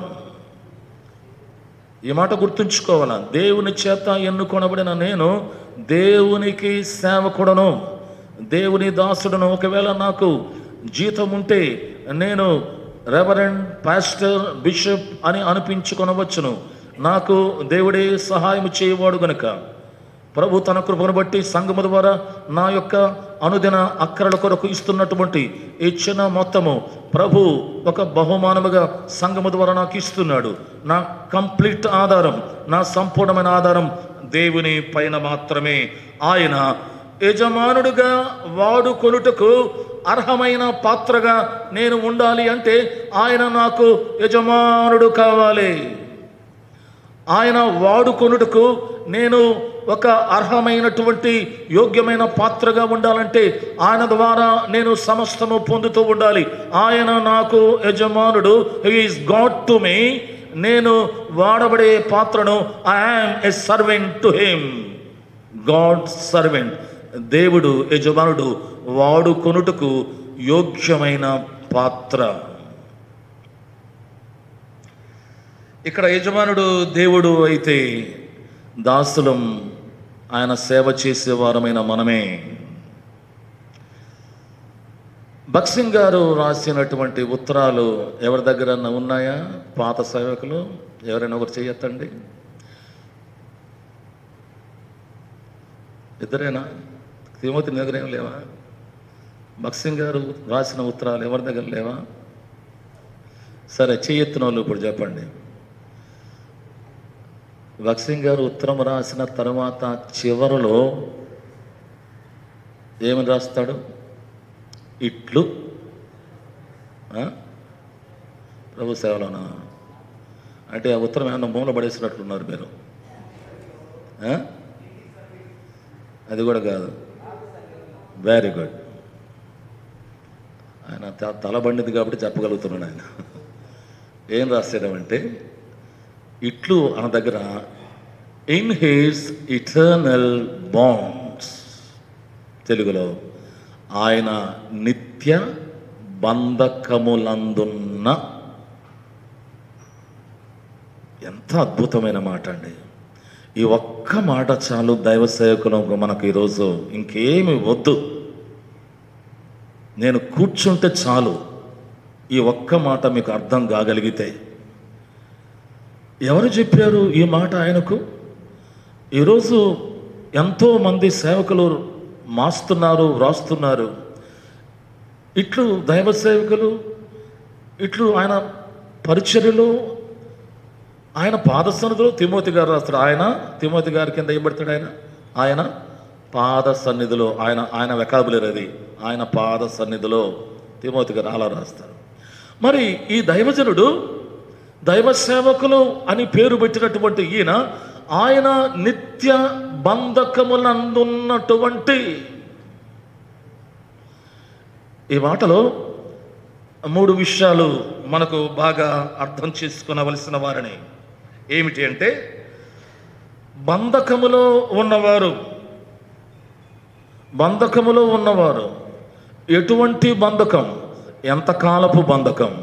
ఈ మాట గుర్తుంచుకోవాలా దేవుని చేత ఎన్నుకొనబడిన నేను దేవునికి సేవకుడను దేవుని దాసుడను ఒకవేళ నాకు జీతం ఉంటే నేను రెవరెండ్ పాస్టర్ బిషప్ అని అనిపించుకొనవచ్చును నాకు దేవుడే సహాయం చేయవాడు గనుక ప్రభు తన కృపను బట్టి సంఘము ద్వారా నా యొక్క అనుదిన అక్కరల కొరకు ఇస్తున్నటువంటి ఇచ్చిన మొత్తము ప్రభు ఒక బహుమానముగా సంఘము ద్వారా నాకు ఇస్తున్నాడు నా కంప్లీట్ ఆధారం నా సంపూర్ణమైన ఆధారం దేవుని పైన మాత్రమే ఆయన యజమానుడుగా వాడుకొనుటకు అర్హమైన పాత్రగా నేను ఉండాలి అంటే ఆయన నాకు యజమానుడు కావాలి ఆయన వాడుకొనుటకు నేను ఒక అర్హమైనటువంటి యోగ్యమైన పాత్రగా ఉండాలంటే ఆయన ద్వారా నేను సమస్తము పొందుతూ ఉండాలి ఆయన నాకు యజమానుడు ఈజ్ గాడ్ టు మీ నేను వాడబడే పాత్రను I'm a servant to him God servant దేవుడు యజమానుడు వాడుకొనుటకు యోగ్యమైన పాత్ర ఇక్కడ యజమానుడు దేవుడు అయితే దాసులం ఆయన సేవ చేసేవారమైన మనమే భక్సింగ్ గారు రాసినటువంటి ఉత్తరాలు ఎవరి దగ్గర ఉన్నాయా పాత సేవకులు ఎవరైనా ఒకరు చేయొద్దండి ఇద్దరేనా తిమోతి నీ దగ్గర ఏం లేవా భక్సింగ్ గారు రాసిన ఉత్తరాలు ఎవరి దగ్గర లేవా సరే చెయ్యెత్తిన వాళ్ళు ఇప్పుడు చెప్పండి భక్సింగ్ గారు ఉత్తరం రాసిన తర్వాత చివరిలో ఏమని రాస్తాడు ఇట్లు ఆ? ప్రభు సేవలోనా అంటే ఆ ఉత్తరం ఏమన్నా మూల పడేసినట్లున్నారు మీరు ఆ? అది కూడా కాదు వెరీ గుడ్ ఆయన త- తల బండిది కాబట్టి చెప్పగలుగుతున్నాడు ఆయన ఏం రాశాడంటే ఇట్లు అన్న దగ్గర ఇన్ హిస్ ఇటర్నల్ బాండ్స్ తెలుగులో ఆయన నిత్య బంధకములందున్న ఎంత అద్భుతమైన మాట అండి ఈ ఒక్క మాట చాలు దైవ సేవకులకు మనకు ఈరోజు ఇంకేమి వద్దు నేను కూర్చుంటే చాలు ఈ ఒక్క మాట మీకు అర్థం కాగలిగితే ఎవరు చెప్పారు ఈ మాట ఆయనకు ఈరోజు ఎంతో మంది సేవకులు మాస్తున్నారు వ్రాస్తున్నారు ఇట్లు దైవ సేవకులు ఇట్లు ఆయన పరిచర్యలు ఆయన పాద సన్నిధిలో తిమోతి గారు రాస్తాడు ఆయన తిమోతి గారి కింద ఇవ్వబడతాడు ఆయన ఆయన పాద సన్నిధిలో ఆయన ఆయన వెకాబులర్ అది ఆయన పాద సన్నిధిలో తిమోతి గారు అలా రాస్తారు మరి ఈ దైవజనుడు దైవ సేవకులు అని పేరు పెట్టినటువంటి ఈయన ఆయన నిత్య బంధకములందున్నటువంటి ఈ మాటలో మూడు విషయాలు మనకు బాగా అర్థం చేసుకునవలసిన వారిని ఏమిటి అంటే బంధకములో ఉన్నవారు బంధకములో ఉన్నవారు ఎటువంటి బంధకం ఎంతకాలపు బంధకం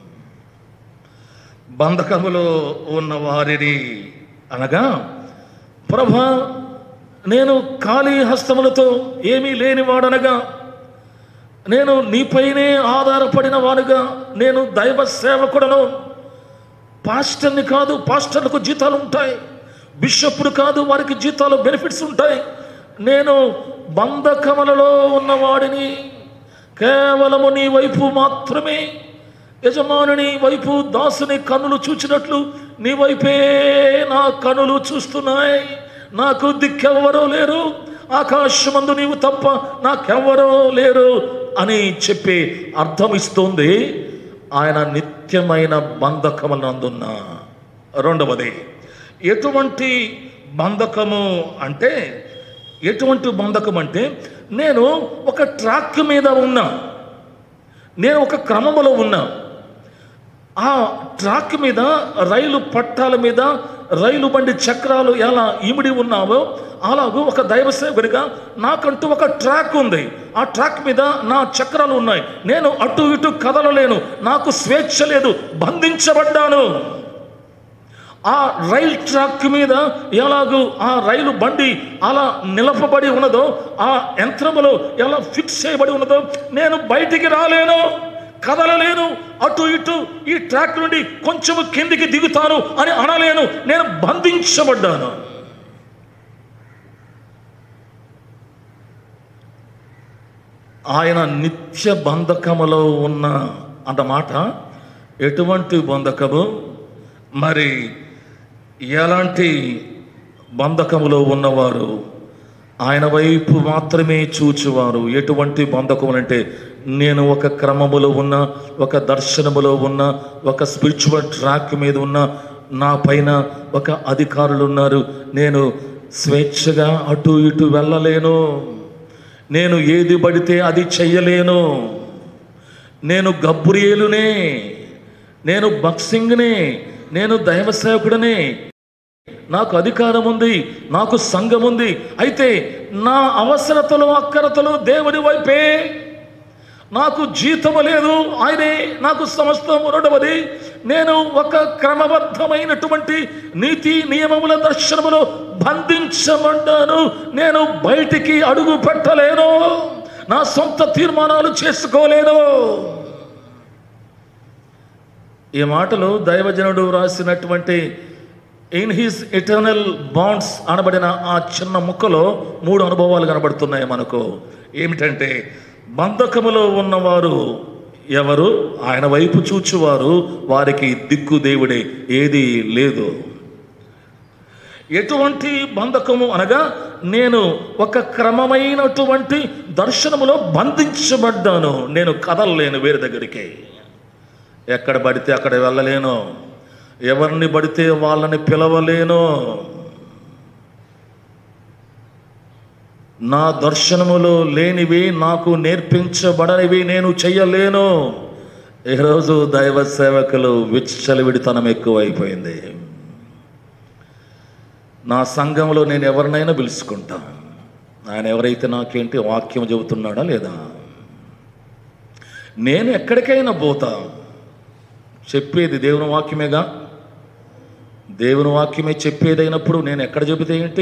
బంధకములో ఉన్న వారిని అనగా ప్రభా నేను ఖాళీ హస్తములతో ఏమీ లేనివాడనగా నేను నీపైనే ఆధారపడిన వాడుగా నేను దైవ సేవకుడను పాస్టర్ని కాదు పాస్టర్లకు జీతాలు ఉంటాయి బిషప్లు కాదు వారికి జీతాలు బెనిఫిట్స్ ఉంటాయి నేను బంధకములలో ఉన్నవాడిని కేవలము నీ వైపు మాత్రమే యజమానుని వైపు దాసుని కన్నులు చూచినట్లు నీ వైపే నా కనులు చూస్తున్నాయి నాకు దిక్కెవ్వరూ లేరు ఆకాశమందు నీవు తప్ప నాకెవ్వరో లేరు అని చెప్పి అర్థం ఇస్తుంది ఆయన నిత్యమైన బంధకమునందున్న రెండవది ఎటువంటి బంధకము అంటే ఎటువంటి బంధకం అంటే నేను ఒక ట్రాక్ మీద ఉన్నా నేను ఒక క్రమములో ఉన్నా ఆ ట్రాక్ మీద రైలు పట్టాల మీద రైలు బండి చక్రాలు ఎలా ఇమిడి ఉన్నావో అలాగూ ఒక దైవ సేవకుడిగా నాకంటూ ఒక ట్రాక్ ఉంది ఆ ట్రాక్ మీద నా చక్రాలు ఉన్నాయి నేను అటు ఇటు కదలలేను నాకు స్వేచ్ఛ లేదు బంధించబడ్డాను ఆ రైల్ ట్రాక్ మీద ఎలాగూ ఆ రైలు బండి అలా నిలపబడి ఉన్నదో ఆ యంత్రములో ఎలా ఫిక్స్ చేయబడి ఉన్నదో నేను బయటికి రాలేను కదలలేను అటు ఇటు ఈ ట్రాక్ నుండి కొంచెము కిందికి దిగుతాను అని అనలేను నేను బంధించబడ్డాను ఆయన నిత్య బంధకములో ఉన్న అన్నమాట ఎటువంటి బంధకము మరి ఎలాంటి బంధకములో ఉన్నవారు ఆయన వైపు మాత్రమే చూచువారు ఎటువంటి బంధకములు అంటే నేను ఒక క్రమములో ఉన్న ఒక దర్శనములో ఉన్న ఒక స్పిరిచువల్ ట్రాక్ మీద ఉన్న నా పైన ఒక అధికారులు ఉన్నారు నేను స్వేచ్ఛగా అటు ఇటు వెళ్ళలేను నేను ఏది పడితే అది చెయ్యలేను నేను గబ్బురియేలునే నేను బక్సింగ్నే నేను దైవ సేవకుడనే నాకు అధికారం ఉంది నాకు సంఘం ఉంది అయితే నా అవసరతలు అక్కరతలు దేవుని వైపే నాకు జీతము లేదు ఆయనే నాకు సమస్తము రెండవది నేను ఒక క్రమబద్ధమైనటువంటి నీతి నియమముల దర్శనములో బంధించబడ్డాను నేను బయటికి అడుగు పెట్టలేను నా సొంత తీర్మానాలు చేసుకోలేను ఈ మాటలు దైవజనుడు రాసినటువంటి ఇన్ హిస్ ఎటర్నల్ బాండ్స్ అనబడిన ఆ చిన్న ముక్కలో మూడు అనుభవాలు కనబడుతున్నాయి మనకు ఏమిటంటే బంధకములో ఉన్నవారు ఎవరు ఆయన వైపు చూచువారు వారికి దిక్కు దేవుడే ఏది లేదు ఎటువంటి బంధకము అనగా నేను ఒక క్రమమైనటువంటి దర్శనములో బంధించబడ్డాను నేను కదలలేను వేరే దగ్గరికి ఎక్కడ పడితే అక్కడ వెళ్ళలేను ఎవరిని పడితే వాళ్ళని పిలవలేను నా దర్శనములో లేనివి నాకు నేర్పించబడనివి నేను చెయ్యలేను ఈరోజు దైవ సేవకులు విచ్చలవిడితనం ఎక్కువైపోయింది నా సంఘంలో నేను ఎవరినైనా పిలుచుకుంటా ఆయన ఎవరైతే నాకేంటి వాక్యం చెబుతున్నాడా లేదా నేను ఎక్కడికైనా పోతా చెప్పేది దేవుని వాక్యమేగా దేవుని వాక్యమే చెప్పేదైనప్పుడు నేను ఎక్కడ చెబితే ఏంటి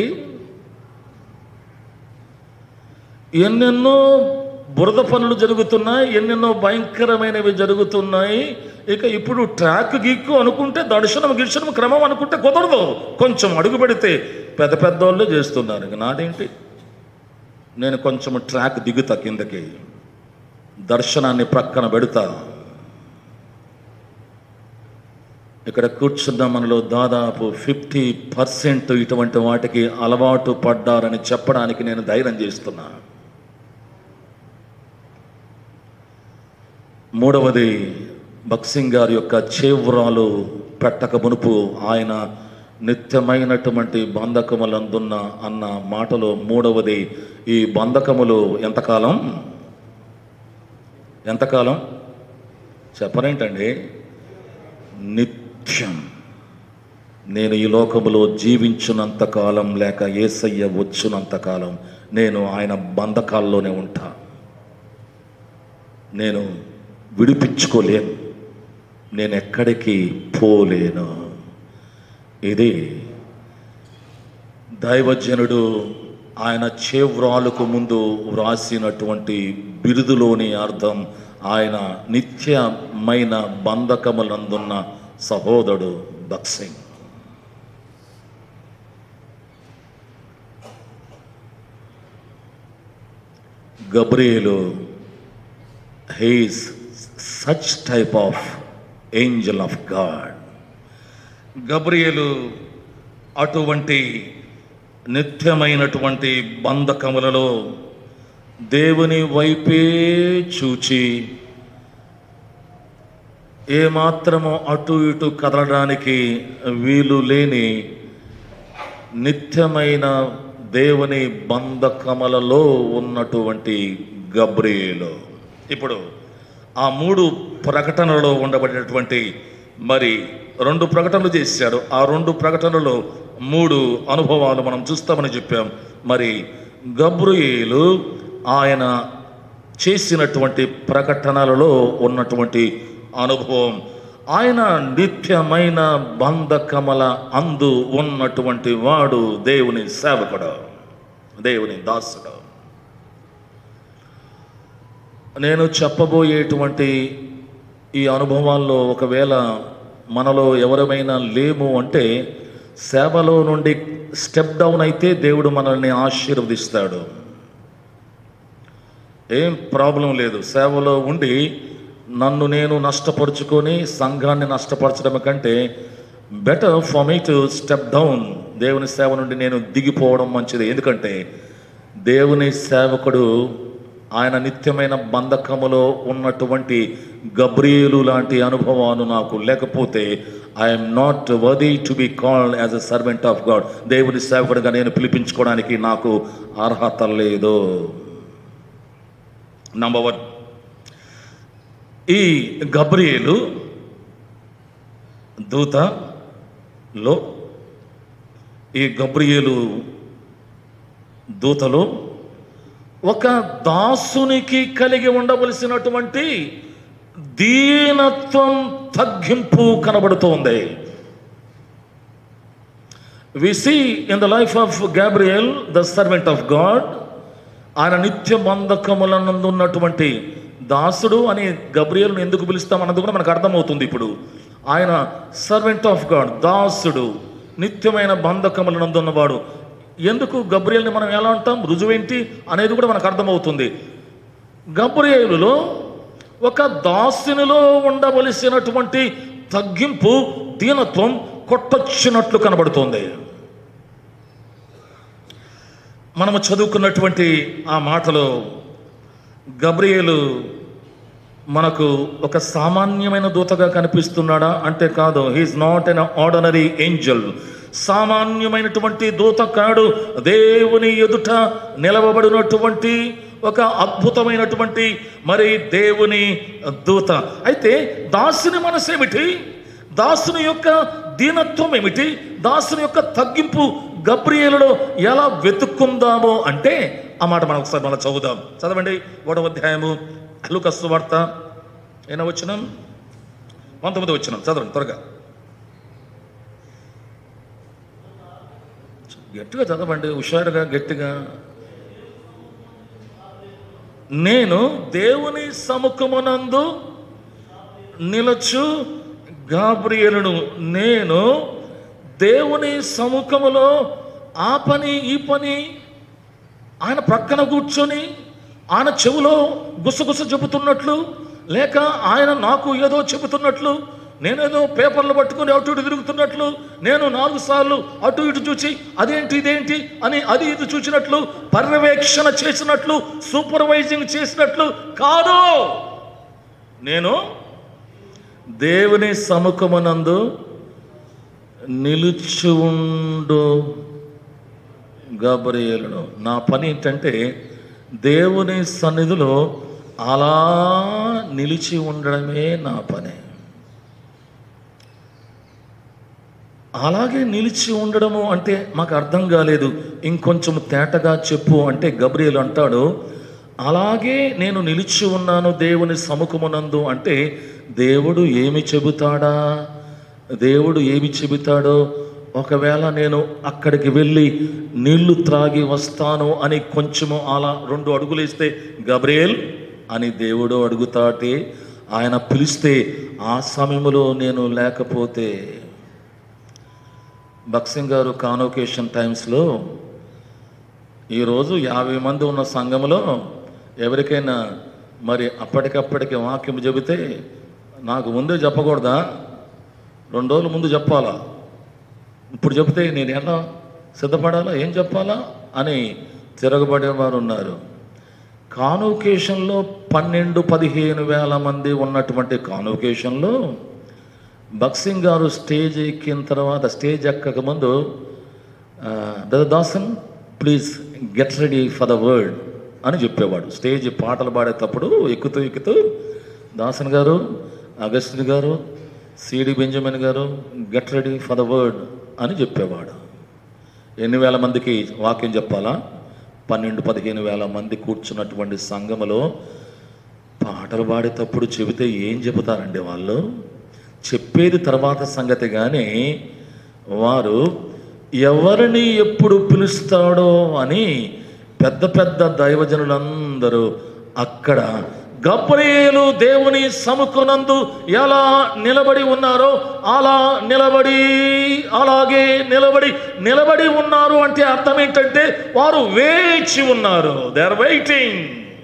ఎన్నెన్నో బురద పనులు జరుగుతున్నాయి ఎన్నెన్నో భయంకరమైనవి జరుగుతున్నాయి ఇక ఇప్పుడు ట్రాక్ గిక్కు అనుకుంటే దర్శనం గిర్శనం క్రమం అనుకుంటే కుదరదు కొంచెం అడుగు పెడితే పెద్ద పెద్ద వాళ్ళు చేస్తున్నారు ఇక నాదేంటి నేను కొంచెం ట్రాక్ దిగుతా కిందకి దర్శనాన్ని ప్రక్కన పెడతా ఇక్కడ కూర్చున్న మనలో దాదాపు ఫిఫ్టీ పర్సెంట్ ఇటువంటి వాటికి అలవాటు పడ్డారని చెప్పడానికి నేను ధైర్యం చేస్తున్నా మూడవది బక్సింగ్ గారి యొక్క చేవ్రాలు పెట్టక మునుపు ఆయన నిత్యమైనటువంటి బంధకములందున్న అన్న మాటలో మూడవది ఈ బంధకములు ఎంతకాలం ఎంతకాలం చెప్పరేంటండి నిత్యం నేను ఈ లోకములో జీవించున్నంత కాలం లేక ఏసయ్య వచ్చునంత కాలం నేను ఆయన బంధకాల్లోనే ఉంటా నేను విడిపించుకోలేను నేను ఎక్కడికి పోలేను ఇది దైవజనుడు ఆయన చేవ్రాలకు ముందు వ్రాసినటువంటి బిరుదులోని అర్థం ఆయన నిత్యమైన బంధకములందున్న సహోదరుడు బక్సింగ్ గబ్రియేలు he's such type of angel of God గబ్రియేలు అటువంటి నిత్యమైనటువంటి బంధకములలో దేవుని వైపే చూచి ఏమాత్రము అటు ఇటు కదలడానికి వీలు లేని నిత్యమైన దేవుని బంధకములలో ఉన్నటువంటి గబ్రియేలు ఇప్పుడు ఆ మూడు ప్రకటనలో ఉండబడినటువంటి మరి రెండు ప్రకటనలు చేశాడు ఆ రెండు ప్రకటనలో మూడు అనుభవాలు మనం చూస్తామని చెప్పాం మరి గబ్రియేలు ఆయన చేసినటువంటి ప్రకటనలలో ఉన్నటువంటి అనుభవం ఆయన నిత్యమైన బంధకమల అందు ఉన్నటువంటి వాడు దేవుని సేవకుడు దేవుని దాసుడు నేను చెప్పబోయేటువంటి ఈ అనుభవాల్లో ఒకవేళ మనలో ఎవరమైనా లేము అంటే సేవలో నుండి స్టెప్ డౌన్ అయితే దేవుడు మనల్ని ఆశీర్వదిస్తాడు ఏం ప్రాబ్లం లేదు సేవలో ఉండి నన్ను నేను నష్టపరుచుకొని సంఘాన్ని నష్టపరచడం కంటే better for me to step down దేవుని సేవ నుండి నేను దిగిపోవడం మంచిది ఎందుకంటే దేవుని సేవకుడు ఆయన నిత్యమైన బంధకములో ఉన్నటువంటి గబ్రియేలు లాంటి అనుభవాలు నాకు లేకపోతే I'm not worthy to be called as a servant of God దేవుని సేవకుడిగా నేను పిలిపించుకోవడానికి నాకు అర్హత లేదు నంబర్ వన్ ఈ గబ్రియేలు దూతలో ఈ గబ్రియేలు దూతలో ఒక దాసునికి కలిగి ఉండవలసినటువంటి దీనత్వం తగ్గింపు కనబడుతోంది we see in the life of Gabriel the servant of God ఆయన నిత్య బంధకములనందు ఉన్నటువంటి దాసుడు అని గబ్రియల్ని ఎందుకు పిలుస్తాం అన్నది కూడా మనకు అర్థమవుతుంది ఇప్పుడు ఆయన సర్వెంట్ ఆఫ్ గాడ్ దాసుడు నిత్యమైన బంధకములనందు ఉన్నవాడు ఎందుకు గబ్రియల్ని మనం ఎలా అంటాం రుజువేంటి అనేది కూడా మనకు అర్థమవుతుంది గబ్రియేలులో ఒక దాసునిలో ఉండవలసినటువంటి తగ్గింపు దీనత్వం కొట్టొచ్చినట్లు కనబడుతోంది మనము చదువుకున్నటువంటి ఆ మాటలో గబ్రియేలు మనకు ఒక సామాన్యమైన దూతగా కనిపిస్తున్నాడా అంటే కాదు he's not an ordinary angel సామాన్యమైనటువంటి దూత కాడు దేవుని ఎదుట నిలవబడినటువంటి ఒక అద్భుతమైనటువంటి మరి దేవుని దూత అయితే దాసుని మనసు ఏమిటి దాసుని యొక్క దీనత్వం ఏమిటి దాసుని యొక్క తగ్గింపు గబ్రియేలులో ఎలా వెతుక్కుందామో అంటే ఆ మాట మనం ఒకసారి మనం చదువుదాం చదవండి ఒకటో అధ్యాయము లూకస్సు వార్త ఏనా వచ్చినాం పంతొమ్మిది వచ్చినాం చదవండి త్వరగా గట్టిగా చదవండి హుషారుగా గట్టిగా నేను దేవుని సముఖమునందు నిలచు గాబ్రియలను నేను దేవుని సముఖములో ఆ పని ఈ పని ఆయన ప్రక్కన కూర్చొని ఆయన చెవులో గుసగుస చెబుతున్నట్లు లేక ఆయన నాకు ఏదో చెబుతున్నట్లు నేనేదో పేపర్లు పట్టుకొని అటు ఇటు తిరుగుతున్నట్లు నేను నాలుగు సార్లు అటు ఇటు చూసి అదేంటి ఇదేంటి అని అది ఇది చూసినట్లు పర్యవేక్షణ చేసినట్లు సూపర్వైజింగ్ చేసినట్లు కాదు నేను దేవుని సముఖమునందు నిలుచు ఉండు గబరియలను నా పని ఏంటంటే దేవుని సన్నిధిలో అలా నిలిచి ఉండడమే నా పని అలాగే నిలిచి ఉండడము అంటే మాకు అర్థం కాలేదు ఇంకొంచెం తేటగా చెప్పు అంటే గబ్రియలు అంటాడు అలాగే నేను నిలిచి ఉన్నాను దేవుని సముఖమునందు అంటే దేవుడు ఏమి చెబుతాడా దేవుడు ఏమి చెబుతాడో ఒకవేళ నేను అక్కడికి వెళ్ళి నీళ్లు త్రాగి వస్తాను అని కొంచెము అలా రెండు అడుగులు వేస్తే గబ్రియల్ అని దేవుడు అడుగుతాటే ఆయన పిలిస్తే ఆ సమయంలో నేను లేకపోతే బక్సింగ్ గారు కాన్వకేషన్ టైమ్స్లో ఈరోజు యాభై మంది ఉన్న సంఘంలో ఎవరికైనా మరి అప్పటికప్పటికి వాక్యం చెబితే నాకు ముందే చెప్పకూడదా రెండు రోజుల ముందు చెప్పాలా ఇప్పుడు చెబితే నేను ఎలా సిద్ధపడాలా ఏం చెప్పాలా అని తిరగబడేవారు ఉన్నారు కాన్వకేషన్లో పన్నెండు పదిహేను వేల మంది ఉన్నటువంటి కాన్వకేషన్లో బక్సింగ్ గారు స్టేజ్ ఎక్కిన తర్వాత స్టేజ్ ఎక్కక ముందు brother Dasan please get ready for the world అని చెప్పేవాడు స్టేజ్ పాటలు పాడేటప్పుడు ఎక్కుతూ ఎక్కుతూ Dasan garu Augustine garu C D Benjamin garu get ready for the word అని చెప్పేవాడు ఎన్ని వేల మందికి వాక్యం చెప్పాలా పన్నెండు పదిహేను వేల మంది కూర్చున్నటువంటి సంఘములో పాటలు పాడేటప్పుడు చెబితే ఏం చెబుతారండి వాళ్ళు చెప్పేది తర్వాత సంగతి కానీ వారు ఎవరిని ఎప్పుడు పిలుస్తాడో అని పెద్ద పెద్ద దైవజనులందరూ అక్కడ గబ్రియేలు దేవుని సముఖనందు ఎలా నిలబడి ఉన్నారో అలా నిలబడి అలాగే నిలబడి నిలబడి ఉన్నారు అంటే అర్థం ఏంటంటే వారు వేచి ఉన్నారు దే ఆర్ వెయిటింగ్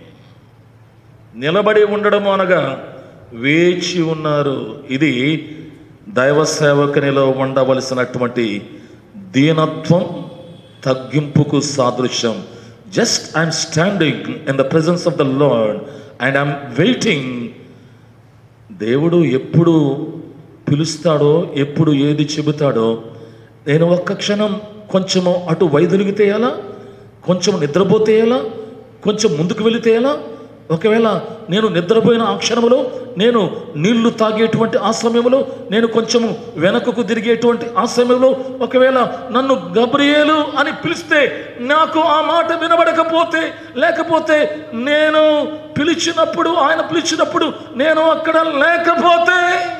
నిలబడి ఉండడం అనగా వేచి ఉన్నారు ఇది దైవ సేవకునిలో ఉండవలసినటువంటి దీనత్వం తగ్గింపుకు సాదృశ్యం just I'm standing in the presence of the Lord and I'm waiting దేవుడు ఎప్పుడు పిలుస్తాడో ఎప్పుడు ఏది చెబుతాడో నేను ఒక్క క్షణం కొంచెము అటు వైదొలిగితే ఎలా కొంచెం నిద్రపోతే ఎలా కొంచెం ముందుకు వెళితే ఎలా ఒకవేళ నేను నిద్రపోయిన ఆ క్షణంలో నేను నీళ్లు తాగేటువంటి ఆ సమయంలో నేను కొంచెము వెనకకు తిరిగేటువంటి ఆ సమయంలో ఒకవేళ నన్ను గబ్రియేలు అని పిలిస్తే నాకు ఆ మాట వినబడకపోతే లేకపోతే నేను పిలిచినప్పుడు ఆయన పిలిచినప్పుడు నేను అక్కడ లేకపోతే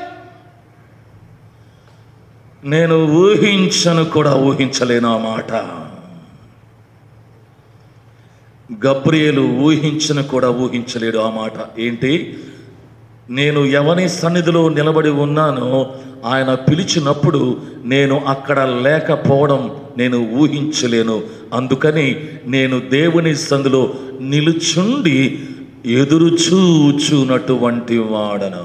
నేను ఊహించను కూడా ఊహించలేను ఆ మాట గబ్రియేలు ఊహించను కూడా ఊహించలేడు ఆ మాట ఏంటి నేను ఎవని సన్నిధిలో నిలబడి ఉన్నానో ఆయన పిలిచినప్పుడు నేను అక్కడ లేకపోవడం నేను ఊహించలేను అందుకని నేను దేవుని సందులో నిలుచుండి ఎదురు చూచునటువంటి వాడను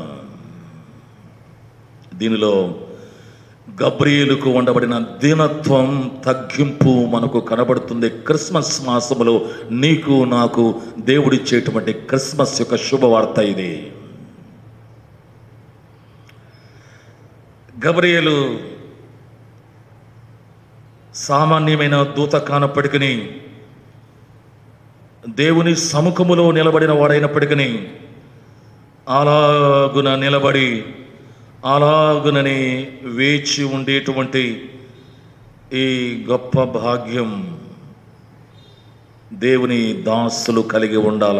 దీనిలో గబ్రియేలుకు ఉండబడిన దీనత్వం తగ్గింపు మనకు కనబడుతుంది క్రిస్మస్ మాసములో నీకు నాకు దేవుడిచ్చేటువంటి క్రిస్మస్ యొక్క శుభవార్త ఇది గబ్రియేలు సామాన్యమైన దూత కానప్పటికీ దేవుని సముఖములో నిలబడిన వాడైనప్పటికీ అలాగున నిలబడి అలాగునని వేచి ఉండేటువంటి ఈ గొప్ప భాగ్యం దేవుని దాసులు కలిగి ఉండాల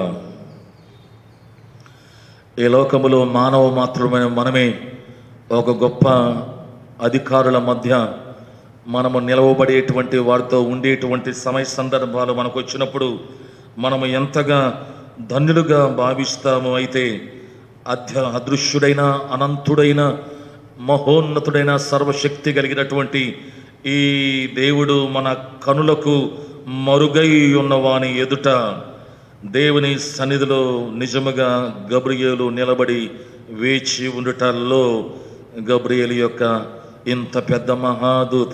ఈ లోకములో మానవ మాత్రమైన మనమే ఒక గొప్ప అధికారుల మధ్య మనము నిలవబడేటువంటి వారితో ఉండేటువంటి సమయ సందర్భాలు మనకు వచ్చినప్పుడు మనము ఎంతగా ధన్యులుగా భావిస్తాము అయితే అధ్య అదృశ్యుడైన అనంతుడైన మహోన్నతుడైన సర్వశక్తి కలిగినటువంటి ఈ దేవుడు మన కనులకు మరుగై ఉన్నవాని ఎదుట దేవుని సన్నిధిలో నిజముగా గబ్రియేలు నిలబడి వేచి ఉండుటల్లో గబ్రియేలు యొక్క ఇంత పెద్ద మహాదూత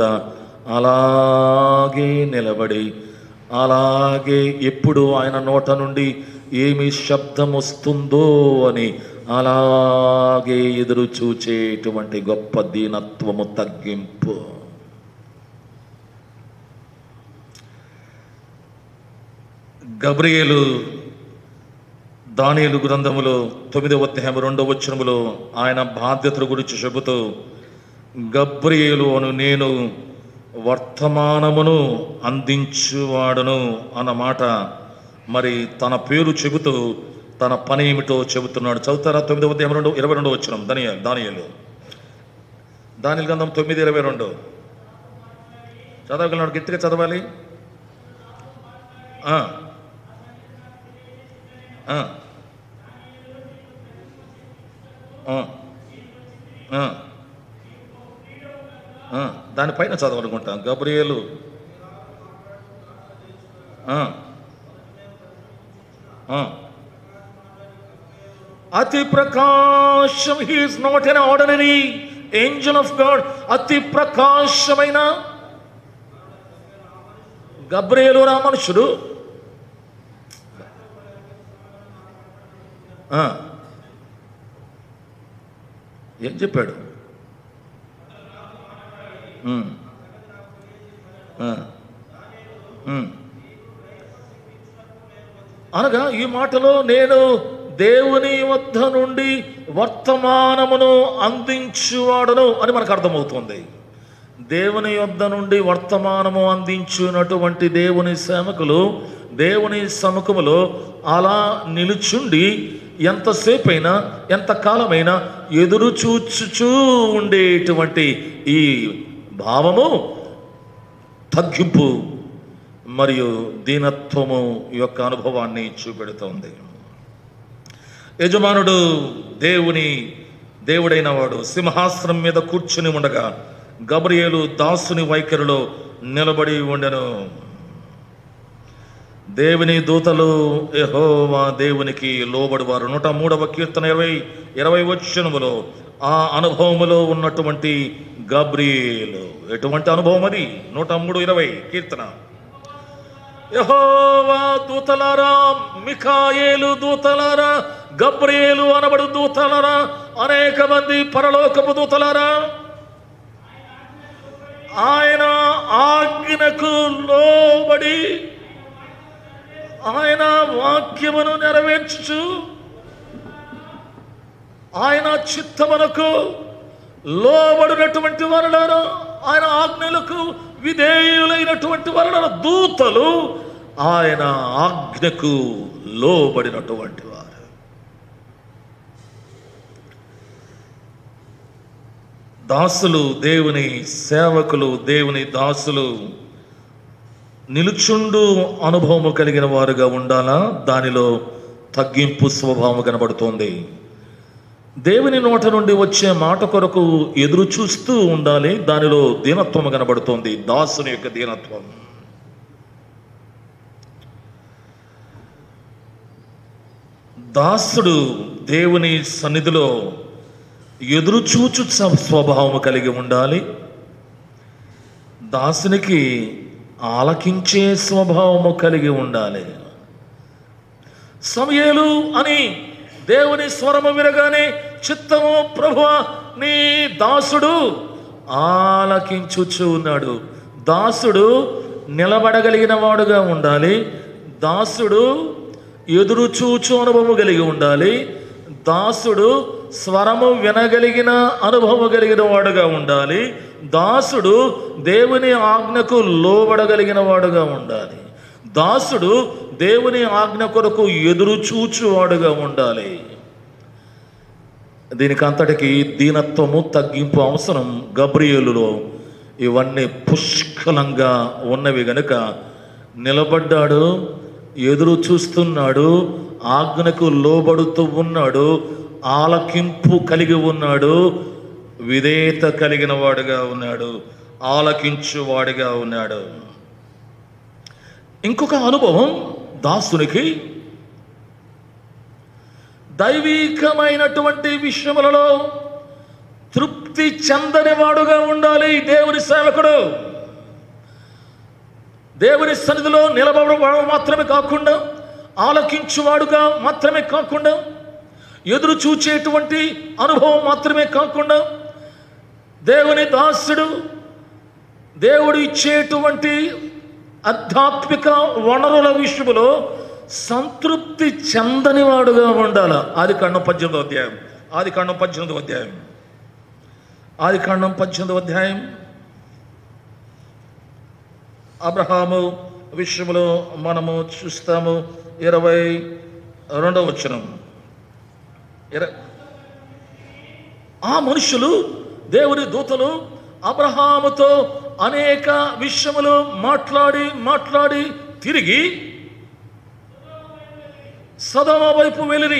అలాగే నిలబడి అలాగే ఎప్పుడు ఆయన నోట నుండి ఏమి శబ్దం వస్తుందో అని అలాగే ఎదురు చూచేటువంటి గొప్ప దీనత్వము తగ్గింపు గబ్రియేలు దానియలు గ్రంథములో తొమ్మిదవ అధ్యాయం రెండవ వచనములో ఆయన బాధ్యతల గురించి చెబుతూ గబ్రియేలు అను నేను వర్తమానమును అందించువాడను అన్నమాట మరి తన పేరు చెబుతూ తన పని ఏమిటో చెబుతున్నాడు చదువుతారా తొమ్మిదవ అధ్యాయం రెండు ఇరవై రెండు వచ్చిన దానియ దానియలు దానిల గ్రంథం తొమ్మిది ఇరవై రెండు చదవగలనాడు గట్టిగా చదవాలి ఆ. ఆ. ఆ. ఆ. ఆ. దానిపైన చదవాలనుకుంటాం గబ్రియేలు ఆ. ఆ. అతి ప్రకాశం he's not an ordinary angel of God అతి ప్రకాశమైన గబ్రియేలు రా మనుషుడు ఆ. ఏం చెప్పాడు ఉమ్. ఆ. ఉమ్. అనగా ఈ మాటలో నేను దేవుని వద్ద నుండి వర్తమానమును అందించువాడను అని మనకు అర్థమవుతుంది దేవుని యొద్ద నుండి వర్తమానము అందించున్నటువంటి దేవుని సేవకులు దేవుని సముఖములో అలా నిలుచుండి ఎంతసేపైనా ఎంత కాలమైనా ఎదురు చూచుచూ ఉండేటువంటి ఈ భావము తగ్గింపు మరియు దీనత్వము యొక్క అనుభవాన్ని చూపెడుతోంది యజమానుడు దేవుని దేవుడైన వాడు సింహాసనం మీద కూర్చుని ఉండగా గబ్రియేలు దాసుని వైఖరిలో నిలబడి ఉండెను దేవుని దూతలు యెహోవా దేవునికి లోబడివారు నూట మూడవ కీర్తన ఇరవై ఇరవై వచనములో ఆ అనుభవములో ఉన్నటువంటి గబ్రియేలు ఎటువంటి అనుభవం అది నూట మూడు ఇరవై కీర్తన యెహోవా దూతలారా మిఖాయేలు దూతలారా గబ్రియేలు అనబడు దూతలారా అనేక మంది పరలోకపు దూతలారా ఆయన ఆజ్ఞకు లోబడి ఆయన వాక్యమును నెరవేర్చుచు ఆయన చిత్తమునకు లోబడినటువంటి వరడారు ఆయన ఆజ్ఞలకు విధేయులైనటువంటి వరడారు దూతలు ఆయన ఆజ్ఞకు లోబడినటువంటి వారు దాసులు దేవుని సేవకులు దేవుని దాసులు నిలుచుండు అనుభవము కలిగిన వారుగా ఉండాలా దానిలో తగ్గింపు స్వభావం కనబడుతోంది దేవుని నోట నుండి వచ్చే మాట కొరకు ఎదురు చూస్తూ ఉండాలి దానిలో దీనత్వం కనబడుతోంది దాసుని యొక్క దీనత్వం దాసుడు దేవుని సన్నిధిలో ఎదురు చూచు స్వభావం కలిగి ఉండాలి దాసునికి ఆలకించే స్వభావము కలిగి ఉండాలి సమయలు అని దేవుని స్వరము వినగానే చిత్తము ప్రభు నీ దాసుడు ఆలకించుచు ఉన్నాడు దాసుడు నిలబడగలిగిన వాడుగా ఉండాలి దాసుడు ఎదురు చూచు అనుభవం కలిగి ఉండాలి దాసుడు స్వరము వినగలిగిన అనుభవం కలిగిన వాడుగా ఉండాలి దాసుడు దేవుని ఆజ్ఞకు లోబడగలిగిన వాడుగా ఉండాలి దాసుడు దేవుని ఆజ్ఞ కొరకు ఎదురు చూచువాడుగా ఉండాలి దీనికి అంతటికి దీనత్వము తగ్గింపు అవసరం గబ్రియేలులో ఇవన్నీ పుష్కలంగా ఉన్నవి గనుక నిలబడ్డాడు ఎదురు చూస్తున్నాడు ఆజ్ఞకు లోబడుతూ ఉన్నాడు ఆలకింపు కలిగి ఉన్నాడు విధేయత కలిగిన వాడుగా ఉన్నాడు ఆలకించువాడిగా ఉన్నాడు ఇంకొక అనుభవం దాసునికి దైవీకమైనటువంటి విషయములలో తృప్తి చెందని వాడుగా ఉండాలి దేవుని సేవకుడు దేవుని సన్నిధిలో నిలబడవాడు మాత్రమే కాకుండా ఆలకించువాడుగా మాత్రమే కాకుండా ఎదురు చూచేటువంటి అనుభవం మాత్రమే కాకుండా దేవుని దాసుడు దేవుడు ఇచ్చేటువంటి ఆధ్యాత్మిక వనరుల విషయంలో సంతృప్తి చెందని వాడుగా ఉండాలి ఆది కాండం పద్దెనిమిదో అధ్యాయం ఆది కాండం పద్దెనిమిదో అధ్యాయం ఆది కాండం పద్దెనిమిదో అధ్యాయం అబ్రహాము విషయంలో మనము చూస్తాము ఇరవై రెండవ వచనం ఇర ఆ మనుషులు దేవుని దూతలు అబ్రహాముతో అనేక విషయములు మాట్లాడి మాట్లాడి తిరిగి సదమ వైపు వెళ్ళిరి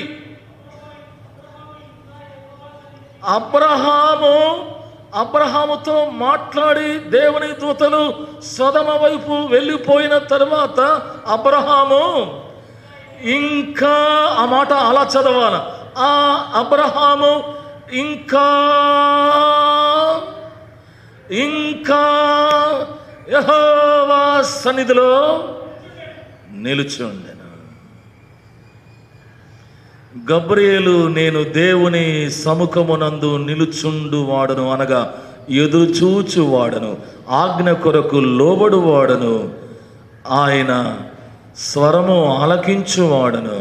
అబ్రహాము అబ్రహాముతో మాట్లాడి దేవుని దూతలు సదమ వైపు వెళ్ళిపోయిన తర్వాత అబ్రహాము ఇంకా ఆ మాట అలా చదవాల ఆ అబ్రహాము ఇంకా ఇంకా యెహోవా సన్నిధిలో నిలిచి ఉండెను గబ్రియేలు నేను దేవుని సముఖమునందు నిలుచుండు వాడను అనగా ఎదురు చూచు వాడను ఆజ్ఞ కొరకు లోబడు వాడను ఆయన స్వరము ఆలకించువాడను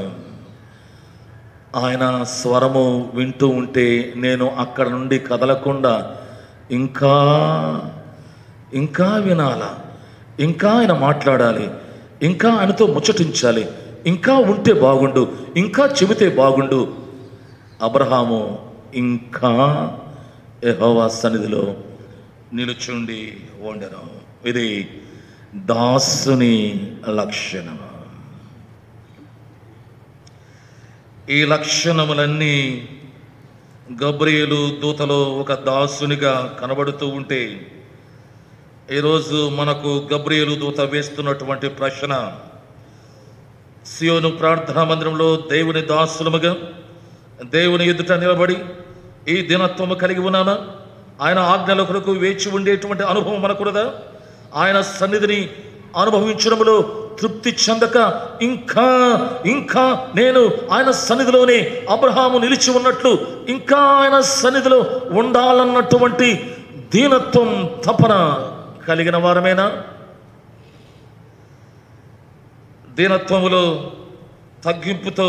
ఆయన స్వరము వింటూ ఉంటే నేను అక్కడ నుండి కదలకుండా ఇంకా ఇంకా వినాలా ఇంకా ఆయన మాట్లాడాలి ఇంకా ఆయనతో ముచ్చటించాలి ఇంకా ఉంటే బాగుండు ఇంకా చెబితే బాగుండు అబ్రహాము ఇంకా యెహోవా సన్నిధిలో నిలుచుండి ఉండను ఇది దాసుని లక్షణం ఈ లక్షణములన్నీ గబ్రియేలు దూతలో ఒక దాసునిగా కనబడుతూ ఉంటే ఈరోజు మనకు గబ్రియేలు దూత వేస్తున్నటువంటి ప్రశ్న సియోను ప్రార్థనా మందిరంలో దేవుని దాసులముగా దేవుని ఎదుట నిలబడి ఈ దినత్వము కలిగి ఉన్నానా ఆయన ఆజ్ఞల కొరకు వేచి ఉండేటువంటి అనుభవం మనకున్నదా ఆయన సన్నిధిని అనుభవించడంలో తృప్తి చెందక ఇంకా ఇంకా నేను ఆయన సన్నిధిలోనే అబ్రహాము నిలిచి ఉన్నట్లు ఇంకా ఆయన సన్నిధిలో ఉండాలన్నటువంటి దీనత్వం తపన కలిగిన వారమేనా దీనత్వములో తగ్గింపుతో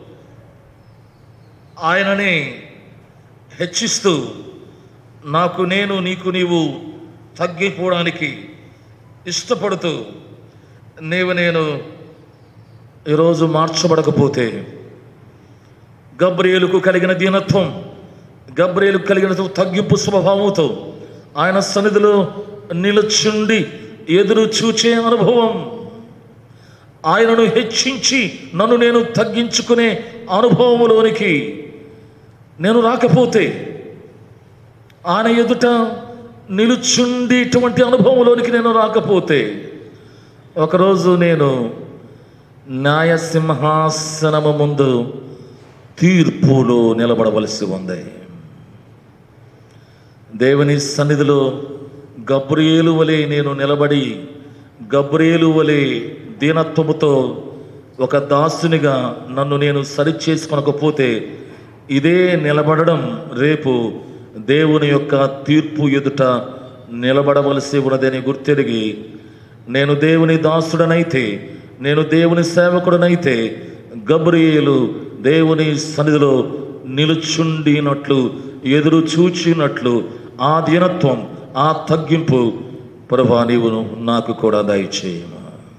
ఆయనని హెచ్చిస్తూ నాకు నేను నీకు నీవు తగ్గిపోవడానికి ఇష్టపడుతూ నీవు నేను ఈరోజు మార్చబడకపోతే గబ్రియేలుకు కలిగిన దీనత్వం గబ్రియేలుకు కలిగిన తగ్గింపు స్వభావంతో ఆయన సన్నిధిలో నిలుచుండి ఎదురు చూచే అనుభవం ఆయనను హెచ్చించి నన్ను నేను తగ్గించుకునే అనుభవములోనికి నేను రాకపోతే ఆయన ఎదుట నిలుచుండేటువంటి అనుభవంలోనికి నేను రాకపోతే ఒకరోజు నేను న్యాయసింహాసనము ముందు తీర్పులో నిలబడవలసి ఉంది దేవుని సన్నిధిలో గబ్రియేలు వలె నేను నిలబడి గబ్రియేలు వలె దీనత్వముతో ఒక దాసునిగా నన్ను నేను సరిచేసుకొనకపోతే ఇదే నిలబడడం రేపు దేవుని యొక్క తీర్పు ఎదుట నిలబడవలసి ఉన్నదని గుర్తెరిగి నేను దేవుని దాసుడనైతే నేను దేవుని సేవకుడనైతే గబ్రియేలు దేవుని సన్నిధిలో నిలుచుండినట్లు ఎదురు చూచినట్లు ఆ దీనత్వం ఆ తగ్గింపు ప్రభా నీవు నాకు కూడా దయచేయము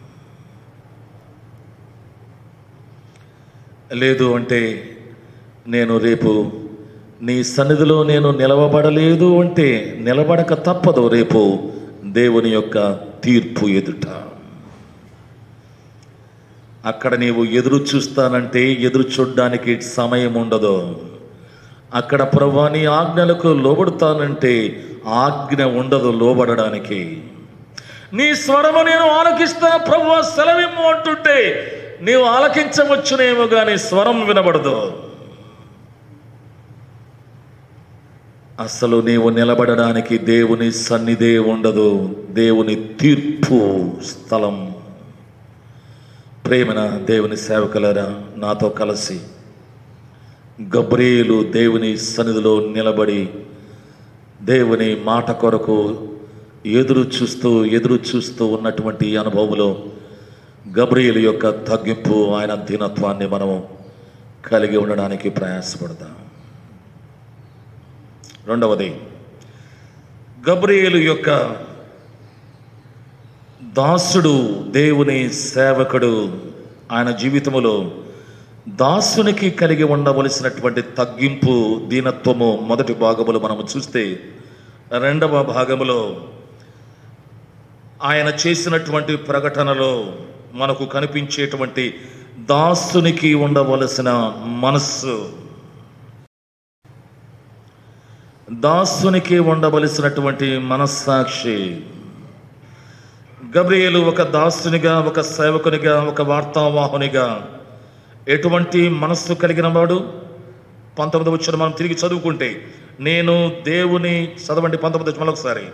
లేదు అంటే నేను రేపు నీ సన్నిధిలో నేను నిలవబడలేదు అంటే నిలబడక తప్పదు రేపు దేవుని యొక్క తీర్పు ఎదుట అక్కడ నీవు ఎదురు చూస్తానంటే ఎదురు చూడడానికి సమయం ఉండదు అక్కడ ప్రభా నీ ఆజ్ఞలకు లోబడతానంటే ఆజ్ఞ ఉండదు లోబడడానికి నీ స్వరము నేను ఆలకిస్తా ప్రభు సెలవిమ్ము అంటుంటే నీవు ఆలకించవచ్చునేమో కానీ స్వరం వినబడదు అసలు నీవు నిలబడడానికి దేవుని సన్నిధే ఉండదు దేవుని తీర్పు స్థలం ప్రేమన దేవుని సేవకులరా నాతో కలిసి గబ్రియేలు దేవుని సన్నిధిలో నిలబడి దేవుని మాట కొరకు ఎదురు చూస్తూ ఎదురు చూస్తూ ఉన్నటువంటి ఈ అనుభవంలో గబ్రియేలు యొక్క తగ్గింపు ఆయన దీనత్వాన్ని మనము కలిగి ఉండడానికి ప్రయాసపడదాం రెండవది గబ్రియేలు యొక్క దాసుడు దేవుని సేవకుడు ఆయన జీవితములో దాసునికి కలిగి ఉండవలసినటువంటి తగ్గింపు దీనత్వము మొదటి భాగములో మనము చూస్తే రెండవ భాగములో ఆయన చేసినటువంటి ప్రకటనలో మనకు కనిపించేటువంటి దాసునికి ఉండవలసిన మనస్సు దాసునికి ఉండవలసినటువంటి మనస్సాక్షి గబ్రియేలు ఒక దాసునిగా ఒక సేవకునిగా ఒక వార్తావాహునిగా ఎటువంటి మనస్సు కలిగిన వాడు పంతొమ్మిది వచ్చిన మనం తిరిగి చదువుకుంటే నేను దేవుని చదవండి పంతొమ్మిది వచ్చిన ఒకసారి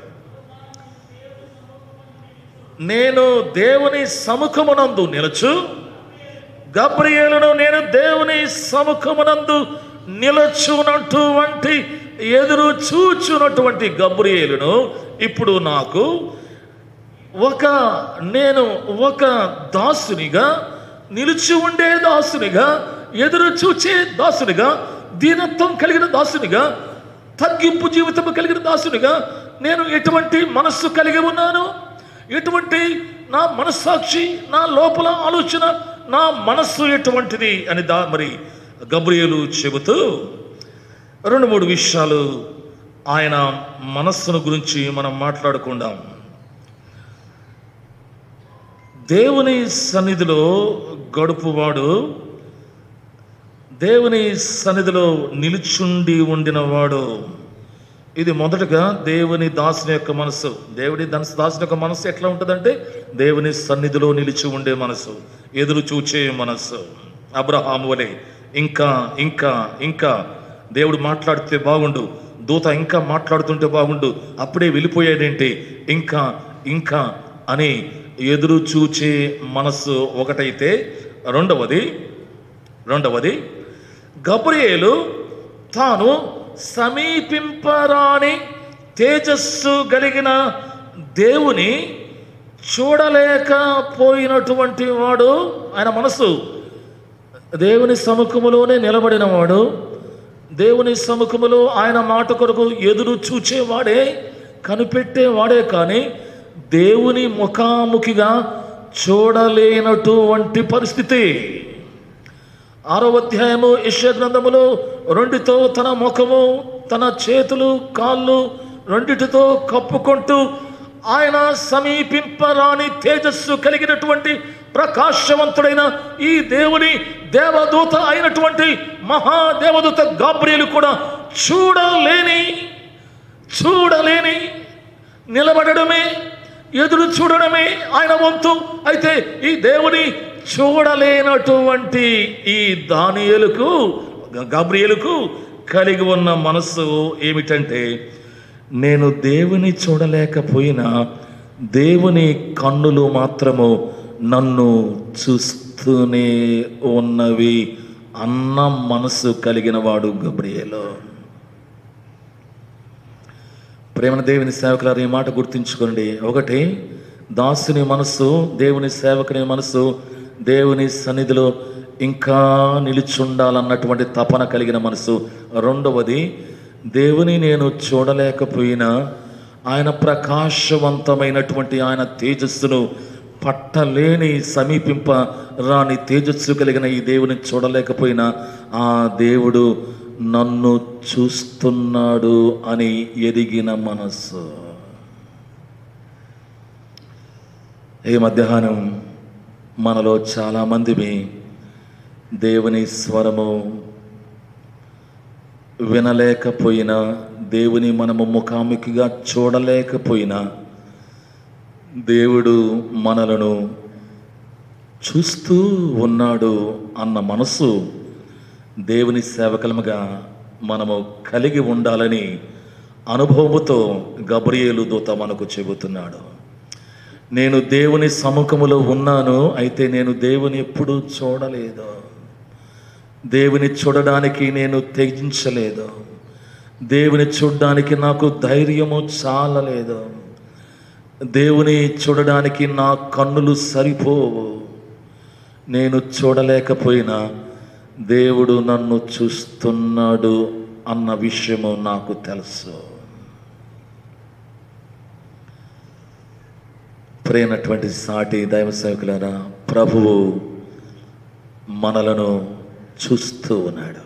నేను దేవుని సముఖమునందు నిలచు గబ్రియేలును నేను దేవుని సముఖమునందు నిలచునటువంటి ఎదురు చూచునటువంటి గబ్రియేలును ఇప్పుడు నాకు ఒక నేను ఒక దాసునిగా నిలిచి ఉండే దాసునిగా ఎదురు చూచే దాసునిగా దీనత్వం కలిగిన దాసునిగా తగ్గింపు జీవితం కలిగిన దాసునిగా నేను ఎటువంటి మనస్సు కలిగి ఉన్నాను ఎటువంటి నా మనస్సాక్షి నా లోపల ఆలోచన నా మనస్సు ఎటువంటిది అని దా మరి గబ్రియలు చెబుతూ రెండు మూడు విషయాలు ఆయన మనస్సును గురించి మనం మాట్లాడుకుందాం దేవుని సన్నిధిలో గడుపువాడు దేవుని సన్నిధిలో నిలుచుండి ఉండినవాడు ఇది మొదటగా దేవుని దాసుని యొక్క మనసు దేవుని దాని దాసుని యొక్క మనసు ఎట్లా ఉంటుందంటే దేవుని సన్నిధిలో నిలిచి ఉండే మనసు ఎదురు చూచే మనసు అబ్రహాము వలె ఇంకా ఇంకా ఇంకా దేవుడు మాట్లాడితే బాగుండు దూత ఇంకా మాట్లాడుతుంటే బాగుండు అప్పుడే వెళ్ళిపోయాడేంటి ఇంకా ఇంకా అని ఎదురు చూచే మనస్సు ఒకటైతే రెండవది రెండవది గబ్రియేలు తాను సమీపింపరాని తేజస్సు కలిగిన దేవుని చూడలేకపోయినటువంటి వాడు ఆయన మనసు దేవుని సముఖములోనే నిలబడినవాడు దేవుని సముఖములో ఆయన మాట కొరకు ఎదురు చూచేవాడే కనిపెట్టేవాడే కానీ దేవుని ముఖాముఖిగా చూడలేనటువంటి పరిస్థితి ఆరో అధ్యాయము యశ్య గ్రంథములో రెండితో తన ముఖము తన చేతులు కాళ్ళు రెండిటితో కప్పుకుంటూ ఆయన సమీపింపరాని తేజస్సు కలిగినటువంటి ప్రకాశవంతుడైన ఈ దేవుని దేవదూత అయినటువంటి మహాదేవదూత గాబ్రియలు కూడా చూడలేని చూడలేని నిలబడడమే ఎదురు చూడడమే ఆయన వంతు అయితే ఈ దేవుని చూడలేనటువంటి ఈ దానియలకు గాబ్రియలకు కలిగి ఉన్న మనస్సు ఏమిటంటే నేను దేవుని చూడలేకపోయినా దేవుని కన్నులు మాత్రము నన్ను చూస్తూనే ఉన్నవి అన్న మనసు కలిగిన వాడు గబ్రియేలు ప్రేమన దేవుని సేవకులారు ఈ మాట గుర్తుంచుకోండి ఒకటి దాసుని మనస్సు దేవుని సేవకుని మనస్సు దేవుని సన్నిధిలో ఇంకా నిలుచుండాలన్నటువంటి తపన కలిగిన మనసు రెండవది దేవుని నేను చూడలేకపోయినా ఆయన ప్రకాశవంతమైనటువంటి ఆయన తేజస్సును పట్టలేని సమీపింప రాని తేజస్సు కలిగిన ఈ దేవుని చూడలేకపోయినా ఆ దేవుడు నన్ను చూస్తున్నాడు అని ఎరిగిన మనస్సు ఈ మధ్యాహ్నం మనలో చాలామందిమి దేవుని స్వరము వినలేకపోయినా దేవుని మనము ముఖాముఖిగా చూడలేకపోయినా దేవుడు మనలను చూస్తూ ఉన్నాడు అన్న మనసు దేవుని సేవకులముగా మనము కలిగి ఉండాలని అనుభవముతో గబ్రియేలు దూత మనకు చెబుతున్నాడు నేను దేవుని సముఖములో ఉన్నాను అయితే నేను దేవుని ఎప్పుడూ చూడలేదు దేవుని చూడడానికి నేను తెగించలేదు దేవుని చూడడానికి నాకు ధైర్యము చాలలేదు దేవుని చూడడానికి నా కన్నులు సరిపోవు నేను చూడలేకపోయినా దేవుడు నన్ను చూస్తున్నాడు అన్న విషయము నాకు తెలుసు ప్రేనటువంటి సాటి దైవ సేవకులారా ప్రభువు మనలను చూస్తూ ఉన్నాడు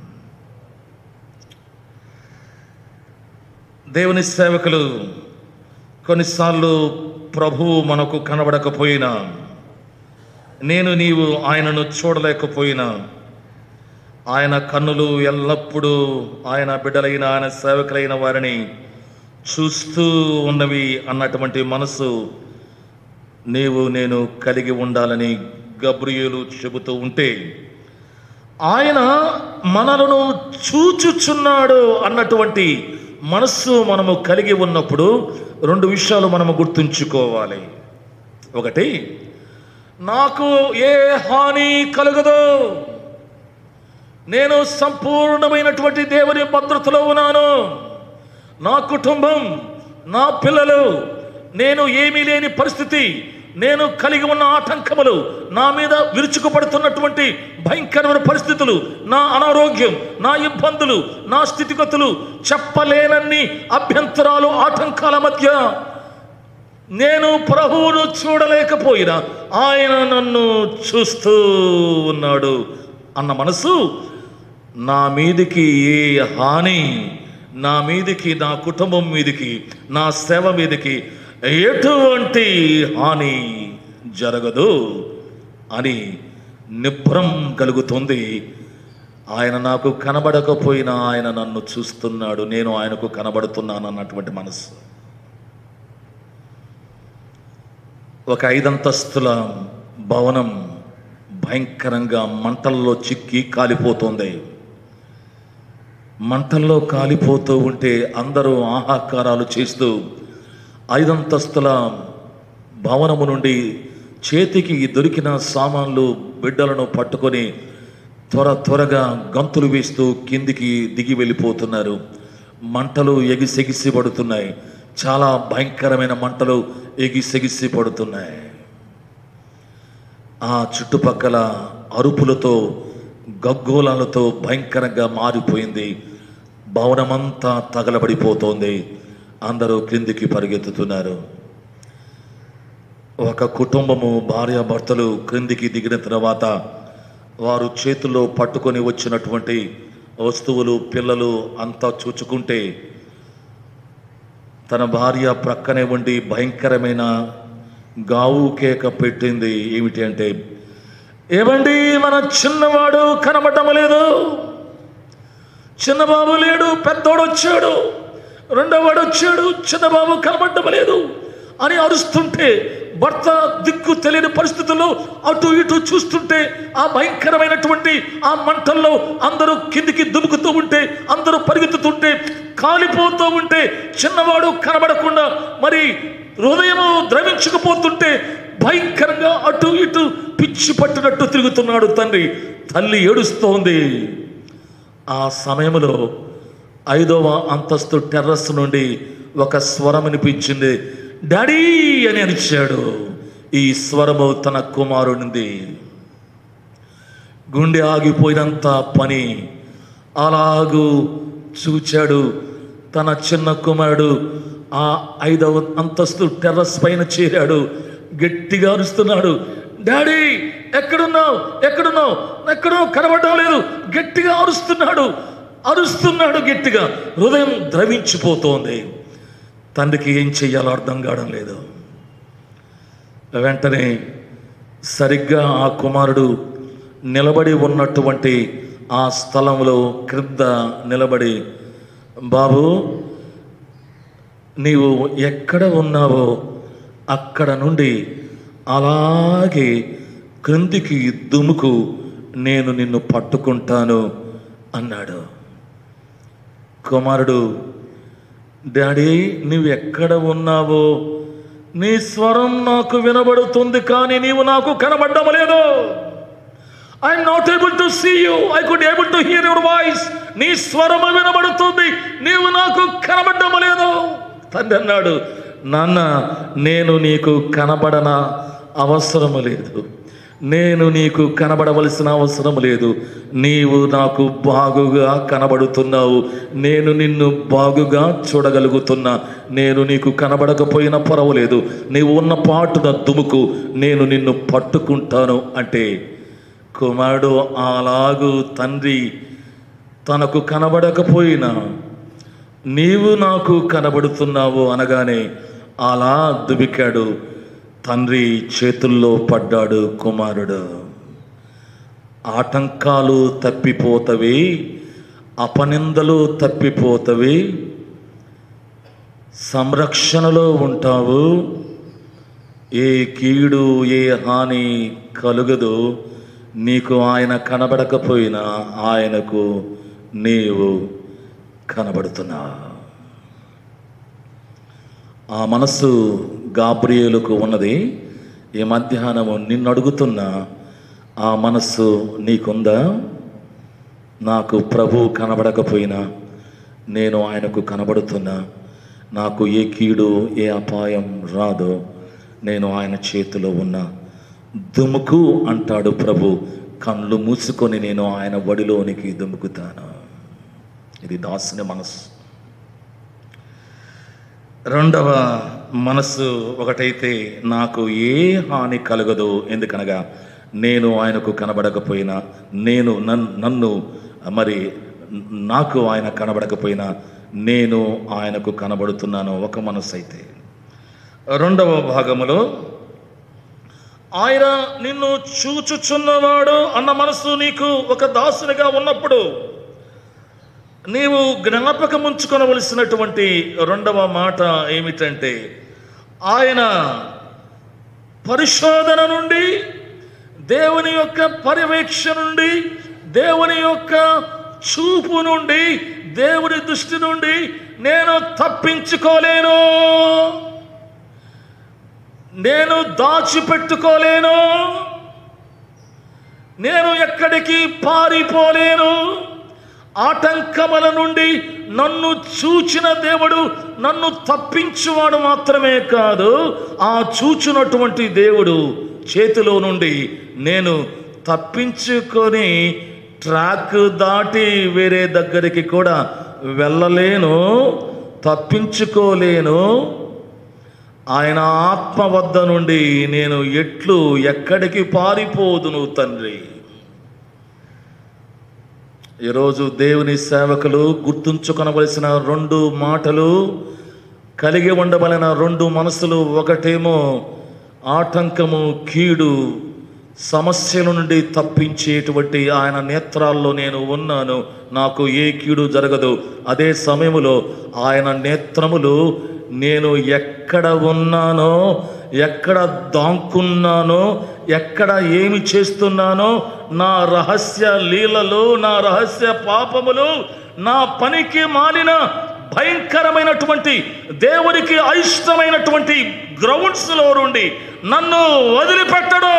దేవుని సేవకులు కొన్నిసార్లు ప్రభువు మనకు కనబడకపోయినా నేను నీవు ఆయనను చూడలేకపోయినా ఆయన కన్నులు ఎల్లప్పుడూ ఆయన బిడ్డలైన ఆయన సేవకులైన వారిని చూస్తూ ఉన్నవి అన్నటువంటి మనసు నీవు నేను కలిగి ఉండాలని గబ్రియేలు చెబుతూ ఉంటే ఆయన మనలను చూచుచున్నాడు అన్నటువంటి మనస్సు మనము కలిగి ఉన్నప్పుడు రెండు విషయాలు మనము గుర్తుంచుకోవాలి ఒకటి నాకు ఏ హాని కలగదు నేను సంపూర్ణమైనటువంటి దేవుని భద్రతలో ఉన్నాను నా కుటుంబం నా పిల్లలు నేను ఏమీ లేని పరిస్థితి నేను కలిగి ఉన్న ఆటంకములు నా మీద విరుచుకుపడుతున్నటువంటి భయంకరమైన పరిస్థితులు నా అనారోగ్యం నా ఇబ్బందులు నా స్థితిగతులు చెప్పలేనన్ని అభ్యంతరాలు ఆటంకాల మధ్య నేను ప్రభువును చూడలేకపోయినా ఆయన నన్ను చూస్తూ ఉన్నాడు అన్న మనసు నా మీదికి ఏ హాని నా మీదికి నా కుటుంబం మీదికి నా సేవ మీదికి ఎటువంటి హాని జరగదు అని నిభ్రం కలుగుతుంది ఆయన నాకు కనబడకపోయినా ఆయన నన్ను చూస్తున్నాడు నేను ఆయనకు కనబడుతున్నాను అన్నటువంటి మనసు ఒక ఐదంతస్తుల భవనం భయంకరంగా మంటల్లో చిక్కి కాలిపోతుంది మంటల్లో కాలిపోతూ ఉంటే అందరూ ఆహాకారాలు చేస్తూ ఐదంతస్తుల భవనము నుండి చేతికి దొరికిన సామాన్లు బిడ్డలను పట్టుకొని త్వర త్వరగా గంతులు వేస్తూ కిందికి దిగి వెళ్ళిపోతున్నారు మంటలు ఎగిసెగిసి పడుతున్నాయి చాలా భయంకరమైన మంటలు ఎగిసెగిసి పడుతున్నాయి ఆ చుట్టుపక్కల అరుపులతో గగ్గోలాలతో భయంకరంగా మారిపోయింది భవనమంతా తగలబడిపోతోంది అందరూ క్రిందికి పరిగెత్తుతున్నారు ఒక కుటుంబము భార్యాభర్తలు క్రిందికి దిగిన తర్వాత వారు చేతుల్లో పట్టుకొని వచ్చినటువంటి వస్తువులు పిల్లలు అంతా చూచుకుంటే తన భార్య ప్రక్కనే ఉండి భయంకరమైన గావు కేక పెట్టింది ఏమిటి అంటే ఏమండి మన చిన్నవాడు కనబడటం లేదు చిన్నబాబు లేడు పెద్దోడు వచ్చాడు రెండోవాడు వచ్చాడు చిన్నబాబు కనబడటం లేదు అని అరుస్తుంటే భర్త దిక్కు తెలియని పరిస్థితుల్లో అటు ఇటు చూస్తుంటే ఆ భయంకరమైనటువంటి ఆ మంటల్లో అందరూ కిందికి దుముకుతూ ఉంటే అందరూ పరిగెత్తుతుంటే కాలిపోతూ ఉంటే చిన్నవాడు కనబడకుండా మరి హృదయము ద్రవించుకుపోతుంటే భయంకరంగా అటు ఇటు పిచ్చి పట్టినట్టు తిరుగుతున్నాడు తండ్రి తల్లి ఏడుస్తోంది ఆ సమయంలో ఐదవ అంతస్తు టెర్రస్ నుండి ఒక స్వరం వినిపించింది డాడీ అని అనిచాడు ఈ స్వరము తన కుమారునిది గుండె ఆగిపోయినంత పని అలాగూ చూచాడు తన చిన్న కుమారుడు ఆ ఐదవ అంతస్తు టెర్రస్ పైన చేరాడు గట్టిగా అరుస్తున్నాడు డాడీ ఎక్కడున్నావు ఎక్కడున్నావు ఎక్కడో కనబడడం లేదు గట్టిగా అరుస్తున్నాడు అరుస్తున్నాడు గట్టిగా హృదయం ద్రవించిపోతోంది తండ్రికి ఏం చెయ్యాలో అర్థం కావడం లేదు వెంటనే సరిగ్గా ఆ కుమారుడు నిలబడి ఉన్నటువంటి ఆ స్థలంలో క్రింద నిలబడి బాబు నీవు ఎక్కడ ఉన్నావో అక్కడ నుండి అలాగే క్రిందికి దుముకు నేను నిన్ను పట్టుకుంటాను అన్నాడు కుమారుడు డాడీ నువ్వు ఎక్కడ ఉన్నావో నీ స్వరం నాకు వినబడుతుంది కానీ నీవు నాకు కనబడ్డం లేదు I'm not able to see you I could able to hear your voice నీ స్వరము వినబడుతుంది నీవు నాకు కనబడ్డం లేదు తండ్రి అన్నాడు నాన్న నేను నీకు కనబడన అవసరము లేదు నేను నీకు కనబడవలసిన అవసరం లేదు నీవు నాకు బాగుగా కనబడుతున్నావు నేను నిన్ను బాగుగా చూడగలుగుతున్నా నేను నీకు కనబడకపోయినా పర్వాలేదు నీవు ఉన్న పాటున దుముకు నేను నిన్ను పట్టుకుంటాను అంటే కుమారుడు అలాగూ తండ్రి తనకు కనబడకపోయినా నీవు నాకు కనబడుతున్నావు అనగానే అలా దుబికాడు తండ్రి చేతుల్లో పడ్డాడు కుమారుడు ఆటంకాలు తప్పిపోతవి అపనిందలు తప్పిపోతవి సంరక్షణలో ఉంటావు ఏ కీడు ఏ హాని కలుగదు నీకు ఆయన కనబడకపోయినా ఆయనకు నీవు కనబడుతున్నావు ఆ మనస్సు గాబ్రియేలుకు ఉన్నది ఈ మధ్యాహ్నము నిన్ను అడుగుతున్నా ఆ మనస్సు నీకుందా నాకు ప్రభు కనబడకపోయినా నేను ఆయనకు కనబడుతున్నా నాకు ఏ కీడు ఏ అపాయం రాదు నేను ఆయన చేతిలో ఉన్నా దుముకు అంటాడు ప్రభు కళ్ళు మూసుకొని నేను ఆయన వడిలోనికి దుముకుతాను ఇది దాసుని మనస్సు రెండవ మనస్సు ఒకటైతే నాకు ఏ హాని కలగదు ఎందుకనగా నేను ఆయనకు కనబడకపోయినా నేను నన్ నన్ను మరి నాకు ఆయన కనబడకపోయినా నేను ఆయనకు కనబడుతున్నాను ఒక మనస్సు అయితే రెండవ భాగములో ఆయన నిన్ను చూచుచున్నవాడు అన్న మనస్సు నీకు ఒక దాసునిగా ఉన్నప్పుడు నీవు జ్ఞాపకం ఉంచుకొనవలసినటువంటి రెండవ మాట ఏమిటంటే ఆయన పరిశోధన నుండి దేవుని యొక్క పర్యవేక్షణ నుండి దేవుని యొక్క చూపు నుండి దేవుని దృష్టి నుండి నేను తప్పించుకోలేను నేను దాచిపెట్టుకోలేను నేను ఎక్కడికి పారిపోలేను ఆటంకముల నుండి నన్ను చూచిన దేవుడు నన్ను తప్పించువాడు మాత్రమే కాదు ఆ చూచినటువంటి దేవుడు చేతిలో నుండి నేను తప్పించుకొని ట్రాక్ దాటి వేరే దగ్గరికి కూడా వెళ్ళలేను తప్పించుకోలేను ఆయన ఆత్మ వద్ద నుండి నేను ఎట్లు ఎక్కడికి పారిపోదును తండ్రి ఈరోజు దేవుని సేవకులు గుర్తుంచుకొనవలసిన రెండు మాటలు కలిగి ఉండవలసిన రెండు మనసులు ఒకటేమో ఆటంకము కీడు సమస్యల నుండి తప్పించేటువంటి ఆయన నేత్రాల్లో నేను ఉన్నాను నాకు ఏ కీడు జరగదు అదే సమయంలో ఆయన నేత్రములు నేను ఎక్కడ ఉన్నానో ఎక్కడ దాంకున్నానో ఎక్కడ ఏమి చేస్తున్నానో నా రహస్య లీలలు నా రహస్య పాపములు నా పనికి మాలిన భయంకరమైనటువంటి దేవునికి అయిష్టమైనటువంటి గ్రౌండ్స్లో నుండి నన్ను వదిలిపెట్టడు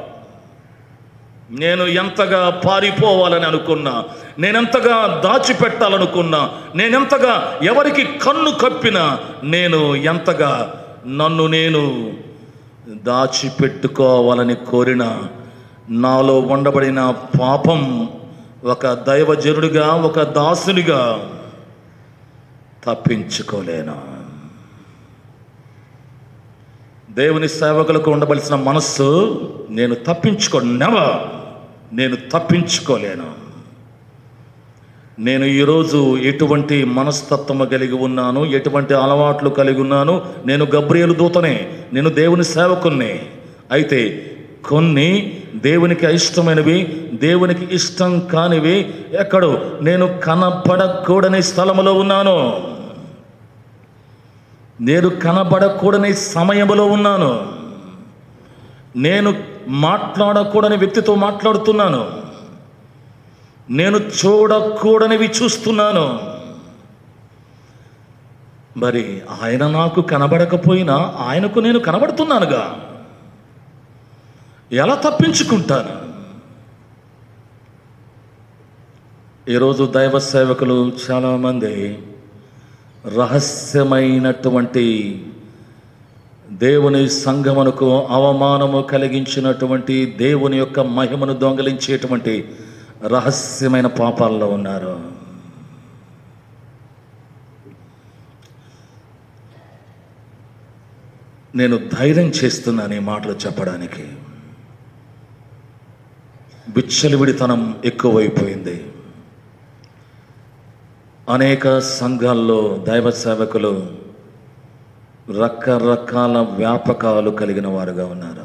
నేను ఎంతగా పారిపోవాలని అనుకున్నా నేనెంతగా దాచిపెట్టాలనుకున్నా నేనెంతగా ఎవరికి కన్ను కప్పినా నేను ఎంతగా నన్ను నేను దాచిపెట్టుకోవాలని కోరిన నాలో ఉండబడిన పాపం ఒక దైవజనుడిగా ఒక దాసునిగా తప్పించుకోలేను దేవుని సేవకులకు ఉండవలసిన మనస్సు నేను తప్పించుకో నెవర్ నేను తప్పించుకోలేను నేను ఈరోజు ఎటువంటి మనస్తత్వము కలిగి ఉన్నాను ఎటువంటి అలవాట్లు కలిగి ఉన్నాను నేను గబ్రియలు దూతనే నేను దేవుని సేవకున్నే అయితే కొన్ని దేవునికి ఇష్టమైనవి దేవునికి ఇష్టం కానివి ఎక్కడో నేను కనపడకూడని స్థలములో ఉన్నాను నేను కనబడకూడని సమయంలో ఉన్నాను నేను మాట్లాడకూడని వ్యక్తితో మాట్లాడుతున్నాను నేను చూడకూడనివి చూస్తున్నాను మరి ఆయన నాకు కనబడకపోయినా ఆయనకు నేను కనబడుతున్నానుగా ఎలా తప్పించుకుంటాను ఈరోజు దైవ సేవకులు చాలామంది రహస్యమైనటువంటి దేవుని సంఘమునకు అవమానము కలిగించినటువంటి దేవుని యొక్క మహిమను దొంగలించేటువంటి రహస్యమైన పాపాల్లో ఉన్నారు నేను ధైర్యం చేస్తున్నాను ఈ మాటలు చెప్పడానికి విచ్చలివిడితనం ఎక్కువైపోయింది అనేక సంఘాల్లో దైవ సేవకులు రకరకాల వ్యాపకాలు కలిగిన వారుగా ఉన్నారు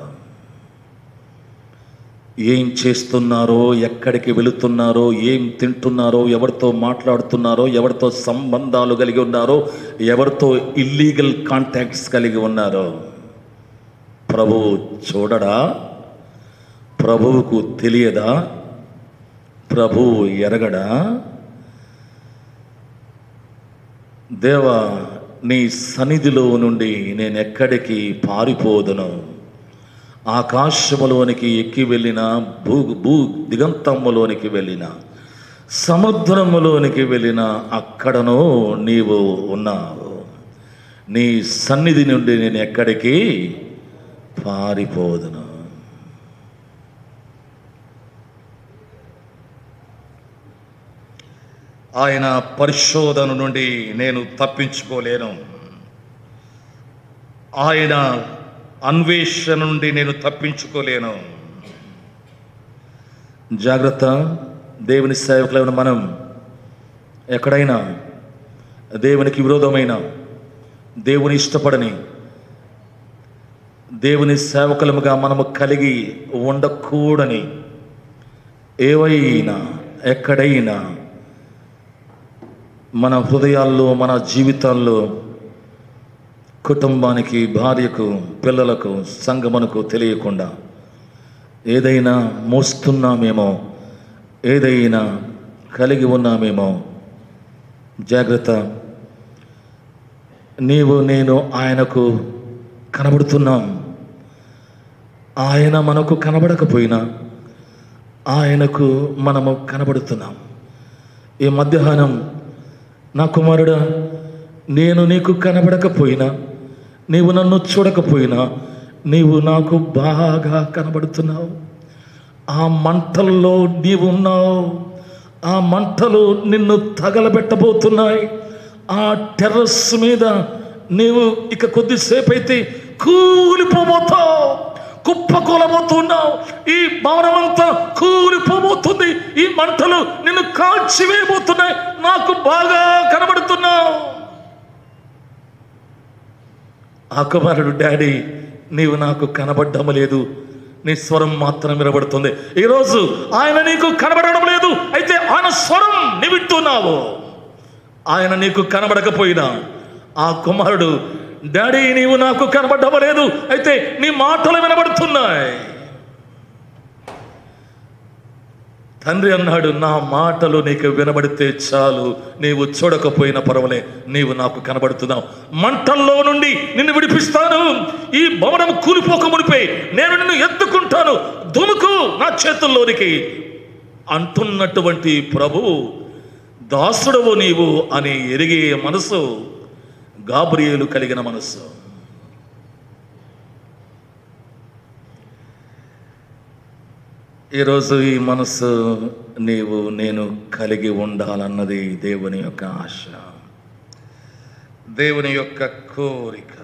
ఏం చేస్తున్నారో ఎక్కడికి వెళుతున్నారో ఏం తింటున్నారో ఎవరితో మాట్లాడుతున్నారో ఎవరితో సంబంధాలు కలిగి ఉన్నారో ఎవరితో ఇల్లీగల్ కాంటాక్ట్స్ కలిగి ఉన్నారో ప్రభువు చూడడా ప్రభువుకు తెలియదా ప్రభువు ఎరగడా దేవా నీ సన్నిధిలో నుండి నేను ఎక్కడికి పారిపోదును ఆకాశములోనికి ఎక్కి వెళ్ళిన భూ భూ దిగంతములోనికి వెళ్ళిన సముద్రములోనికి వెళ్ళిన అక్కడను నీవు ఉన్నావు నీ సన్నిధి నుండి నేను ఎక్కడికి పారిపోదును ఆయన పరిశోధన నుండి నేను తప్పించుకోలేను ఆయన అన్వేషణ నుండి నేను తప్పించుకోలేను జాగ్రత్త దేవుని సేవకులైన మనం ఎక్కడైనా దేవునికి విరోధమైన దేవుని ఇష్టపడని దేవుని సేవకులముగా మనము కలిగి ఉండకూడని ఏవైనా ఎక్కడైనా మన హృదయాల్లో మన జీవితాల్లో కుటుంబానికి భార్యకు పిల్లలకు సంగమనకు తెలియకుండా ఏదైనా మోస్తున్నామేమో ఏదైనా కలిగి ఉన్నామేమో జాగ్రత్త నీవు నేను ఆయనకు కనబడుతున్నాం ఆయన మనకు కనబడకపోయినా ఆయనకు మనము కనబడుతున్నాం ఈ మధ్యాహ్నం నా కుమారుడా నేను నీకు కనబడకపోయినా నీవు నన్ను చూడకపోయినా నీవు నాకు బాగా కనబడుతున్నావు ఆ మంటల్లో నీవు ఉన్నావు ఆ మంటలు నిన్ను తగలబెట్టబోతున్నాయి ఆ టెర్రస్ మీద నీవు ఇక కొద్దిసేపు అయితే కూలిపోబోతావు కుప్పకూలబోతున్నావు ఈ భవనం అంతా కూలిపోబోతుంది ఈ మంటలు నిన్ను కాల్చివేయబోతున్నాయి నాకు బాగా కనబడుతున్నావు ఆ కుమారుడు డాడీ నీవు నాకు కనబడ్డం లేదు నీ స్వరం మాత్రం వినబడుతుంది ఈరోజు ఆయన నీకు కనబడడం లేదు అయితే ఆయన స్వరం నీ వింటున్నావు ఆయన నీకు కనబడకపోయినా ఆ కుమారుడు డాడీ నీవు నాకు కనబడ్డం లేదు అయితే నీ మాటలు వినబడుతున్నాయి తండ్రి అన్నాడు నా మాటలు నీకు వినబడితే చాలు నీవు చూడకపోయినా పర్వాలే నీవు నాకు కనబడుతున్నావు మంటల్లో నుండి నిన్ను విడిపిస్తాను ఈ భవనం కూలిపోక మునిపే నేను నిన్ను ఎత్తుకుంటాను దుముకు నా చేతుల్లోనికి అంటున్నటువంటి ప్రభు దాసుడవు నీవు అని ఎరిగే మనసు గాబ్రియేలు కలిగిన మనసు ఈరోజు ఈ మనసు నీవు నేను కలిగి ఉండాలన్నది దేవుని యొక్క ఆశ దేవుని యొక్క కోరిక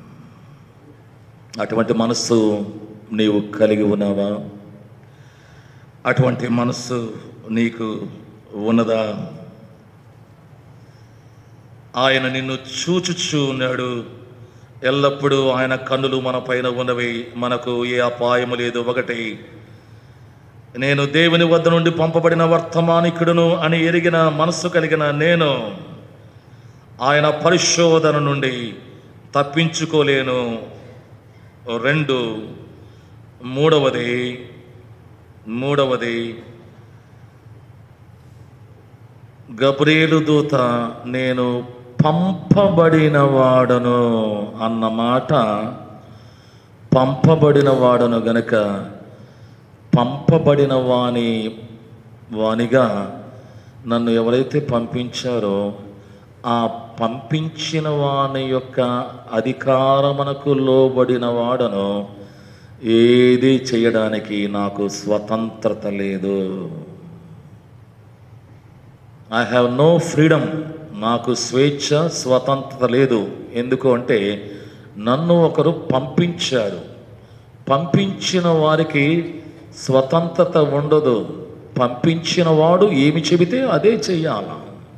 అటువంటి మనస్సు నీవు కలిగి ఉన్నావా అటువంటి మనస్సు నీకు ఉన్నదా ఆయన నిన్ను చూచుచూ ఉన్నాడు ఎల్లప్పుడూ ఆయన కన్నులు మన పైన ఉన్నవి మనకు ఏ అపాయము లేదు ఒకటి నేను దేవుని వద్ద నుండి పంపబడిన వర్తమానికుడును అని ఎరిగిన మనస్సు కలిగిన నేను ఆయన పరిశోధన నుండి తప్పించుకోలేను రెండు మూడవది మూడవది గబ్రేలు దూత నేను పంపబడిన వాడను అన్న మాట పంపబడిన వాడను గనుక పంపబడిన వాని వానిగా నన్ను ఎవరైతే పంపించారో ఆ పంపించిన వాని యొక్క అధికారమునకు లోబడిన వాడను ఏది చేయడానికి నాకు స్వతంత్రత లేదు ఐ హ్యావ్ నో ఫ్రీడమ్ నాకు స్వేచ్ఛ స్వతంత్రత లేదు ఎందుకు అంటే నన్ను ఒకరు పంపించారు పంపించిన వారికి స్వతంత్రత ఉండదు పంపించిన వాడు ఏమి చెబితే అదే చెయ్యాల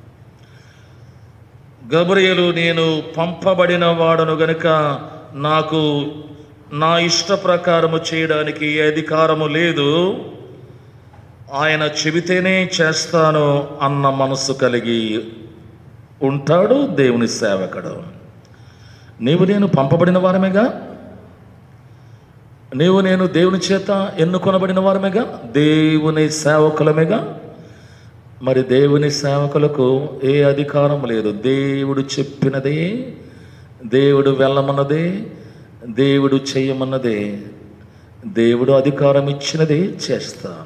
గబ్రియలు నేను పంపబడిన వాడను గనుక నాకు నా ఇష్ట ప్రకారము చేయడానికి ఏ అధికారము లేదు ఆయన చెబితేనే చేస్తాను అన్న మనసు కలిగి ఉంటాడు దేవుని సేవకుడు నీవు నేను పంపబడిన వారమేగా నీవు నేను దేవుని చేత ఎన్నుకొనబడిన వారమేగా దేవుని సేవకులమేగా మరి దేవుని సేవకులకు ఏ అధికారం లేదు దేవుడు చెప్పినదే దేవుడు వెళ్ళమన్నదే దేవుడు చేయమన్నదే దేవుడు అధికారం ఇచ్చినదే చేస్తాను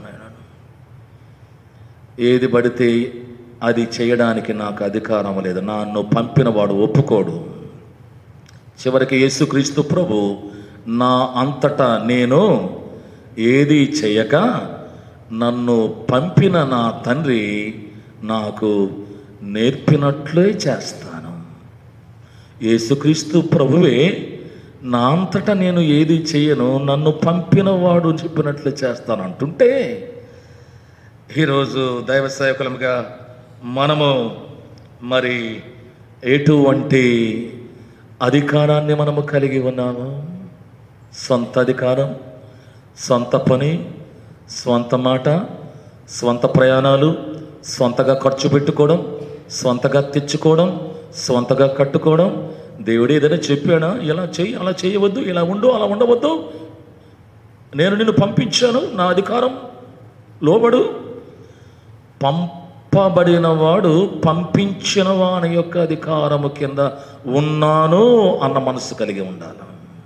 ఏది పడితే అది చేయడానికి నాకు అధికారం లేదు నన్ను పంపినవాడు ఒప్పుకోడు చివరికి యేసుక్రీస్తు ప్రభు నా అంతటా నేను ఏది చేయక నన్ను పంపిన నా తండ్రి నాకు నేర్పినట్లే చేస్తాను యేసుక్రీస్తు ప్రభువే నా అంతటా నేను ఏది చేయను నన్ను పంపినవాడు చెప్పినట్లు చేస్తాను అంటుంటే ఈరోజు దైవ సేవకులముగా మనము మరి ఎటువంటి అధికారాన్ని మనము కలిగి ఉన్నాము సొంత అధికారం సొంత పని స్వంత మాట స్వంత ప్రయాణాలు స్వంతగా ఖర్చు పెట్టుకోవడం స్వంతగా తెచ్చుకోవడం స్వంతగా కట్టుకోవడం దేవుడు ఏదైనా చెప్పాడా ఇలా చెయ్యి అలా చేయవద్దు ఇలా ఉండు అలా ఉండవద్దు నేను నిన్ను పంపించాను నా అధికారం లోబడు పంపబడిన వాడు పంపించిన వాని యొక్క అధికారము కింద ఉన్నాను అన్న మనసు కలిగి ఉండాలి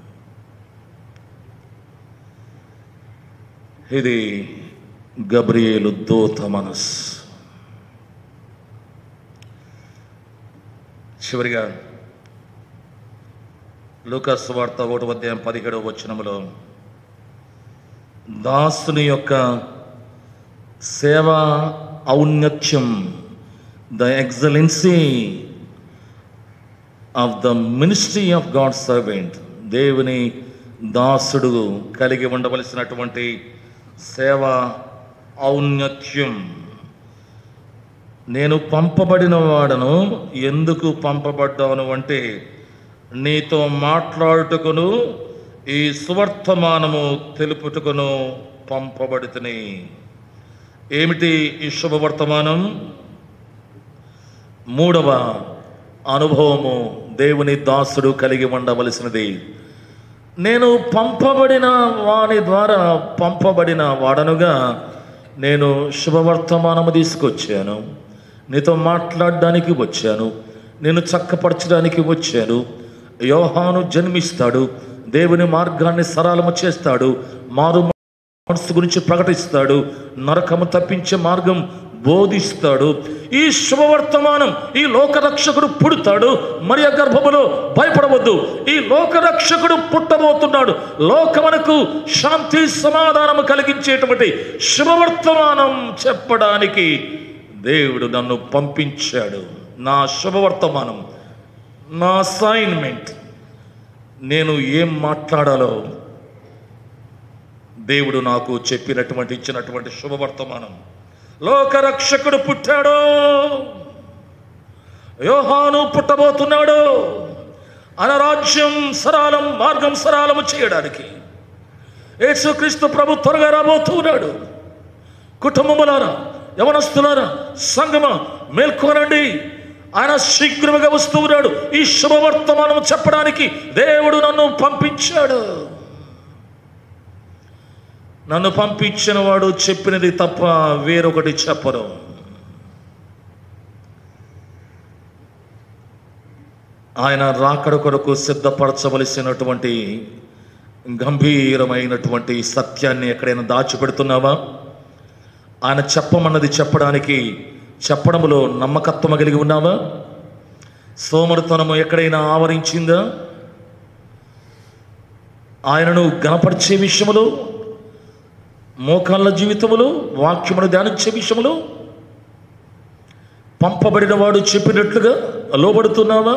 ఇది గబ్రియేలు దూత మనస్ చివరిగా లూకాస్ వార్త ఒకటి అధ్యాయం పదిహేడవ వచనములో దాసుని యొక్క సేవా ఔన్నత్యం the excellency of the ministry of God servant దేవుని దాసుడు కలిగి ఉండవలసినటువంటి సేవ ఔన్నత్యం నేను పంపబడిన వాడను ఎందుకు పంపబడ్డాను అంటే నీతో మాట్లాడుటకును ఈ సువర్తమానము తెలుపుటకును పంపబడితని ఏమిటి ఈ శుభవర్తమానం మూడవ అనుభవము దేవుని దాసుడు కలిగి ఉండవలసినది నేను పంపబడిన వాని ద్వారా పంపబడిన వాడనుగా నేను శుభవర్తమానము తీసుకొచ్చాను నీతో మాట్లాడడానికి వచ్చాను నేను చక్కపరచడానికి వచ్చాను యోహాను జన్మిస్తాడు దేవుని మార్గాన్ని సరళము చేస్తాడు మారు మనసు గురించి ప్రకటిస్తాడు నరకము తప్పించే మార్గం బోధిస్తాడు ఈ శుభవర్తమానం ఈ లోకరక్షకుడు పుడతాడు మరియ గర్భములో భయపడవద్దు ఈ లోకరక్షకుడు పుట్టబోతున్నాడు లోకమునకు శాంతి సమాధానము కలిగించేటువంటి శుభవర్తమానం చెప్పడానికి దేవుడు నన్ను పంపించాడు నా శుభవర్తమానం నా అసైన్మెంట్ నేను ఏం మాట్లాడాలో దేవుడు నాకు చెప్పినటువంటి ఇచ్చినటువంటి శుభవర్తమానం లోకరక్షకుడు పుట్టాడు యోహాను పుట్టబోతున్నాడు ఆయన రాజ్యం సరాలం మార్గం సరాలము చేయడానికి యేసుక్రీస్తు ప్రభు త్వరగా రాబోతున్నాడు కుటుంబములారా యవనస్తులారా సంగమ మేల్కోనండి ఆయన శీఘ్రముగా వస్తూ ఉన్నాడు ఈ శుభవర్తమానం చెప్పడానికి దేవుడు నన్ను పంపించాడు నన్ను పంపించిన వాడు చెప్పినది తప్ప వేరొకటి చెప్పను ఆయన రాకడ కొరకు సిద్ధపరచవలసినటువంటి గంభీరమైనటువంటి సత్యాన్ని ఎక్కడైనా దాచిపెడుతున్నావా ఆయన చెప్పమన్నది చెప్పడానికి చెప్పడంలో నమ్మకత్వం కలిగి ఉన్నావా సోమరితనము ఎక్కడైనా ఆవరించిందా ఆయనను గణపరిచే విషయములో మోకాళ్ళ జీవితములో వాక్యమును ధ్యానించే విషయములో పంపబడిన వాడు చెప్పినట్లుగా లోబడుతున్నావా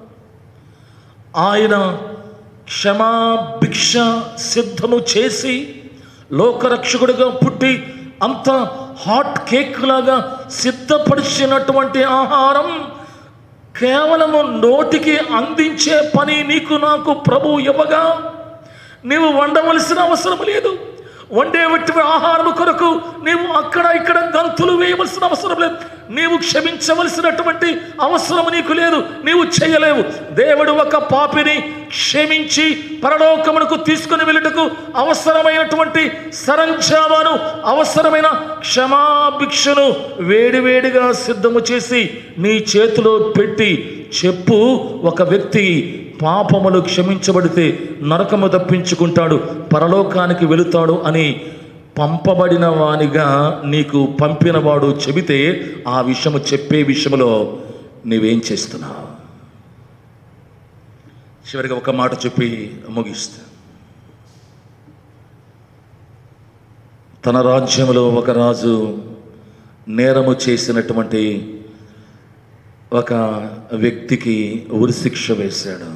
ఆయన క్షమాభిక్ష సిద్ధము చేసి లోకరక్షకుడిగా పుట్టి అంత హాట్ కేక్ లాగా సిద్ధపరిచినటువంటి ఆహారం కేవలము నోటికి అందించే పని నీకు నాకు ప్రభు ఇవ్వగా నీవు వండవలసిన అవసరం లేదు వండేవట్టి ఆహారం కొరకు నీవు అక్కడ ఇక్కడ గంతులు వేయవలసిన అవసరం లేదు నీవు క్షమించవలసినటువంటి అవసరం నీకు లేదు నీవు చేయలేవు దేవుడు ఒక పాపిని క్షమించి పరలోకమునకు తీసుకుని వెళ్ళుటకు అవసరమైనటువంటి సరంజామాను అవసరమైన క్షమాభిక్షను వేడివేడిగా సిద్ధము చేసి నీ చేతిలో పెట్టి చెప్పు ఒక వ్యక్తి పాపములు క్షమించబడితే నరకము తప్పించుకుంటాడు పరలోకానికి వెళుతాడు అని పంపబడిన వానిగా నీకు పంపినవాడు చెబితే ఆ విషయము చెప్పే విషయంలో నీవేం చేస్తున్నావు చివరిగా ఒక మాట చెప్పి ముగిస్తా తన రాజ్యంలో ఒక రాజు నేరము చేసినటువంటి ఒక వ్యక్తికి ఉరిశిక్ష వేశాడు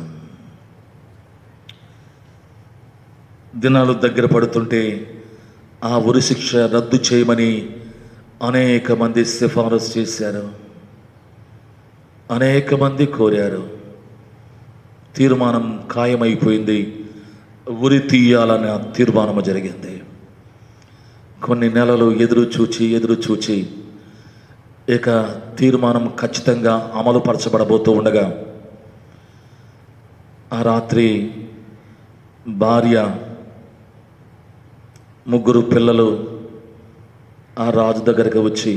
దినాలు దగ్గర పడుతుంటే ఆ ఉరిశిక్ష రద్దు చేయమని అనేక మంది సిఫారసు చేశారు అనేక మంది కోరారు తీర్మానం ఖాయమైపోయింది ఉరి తీయాలన్న తీర్మానం జరిగింది కొన్ని నెలలు ఎదురు చూచి ఎదురు చూచి ఇక తీర్మానం ఖచ్చితంగా అమలు పరచబడబోతూ ఉండగా ఆ రాత్రి భార్య ముగ్గురు పిల్లలు ఆ రాజు దగ్గరికి వచ్చి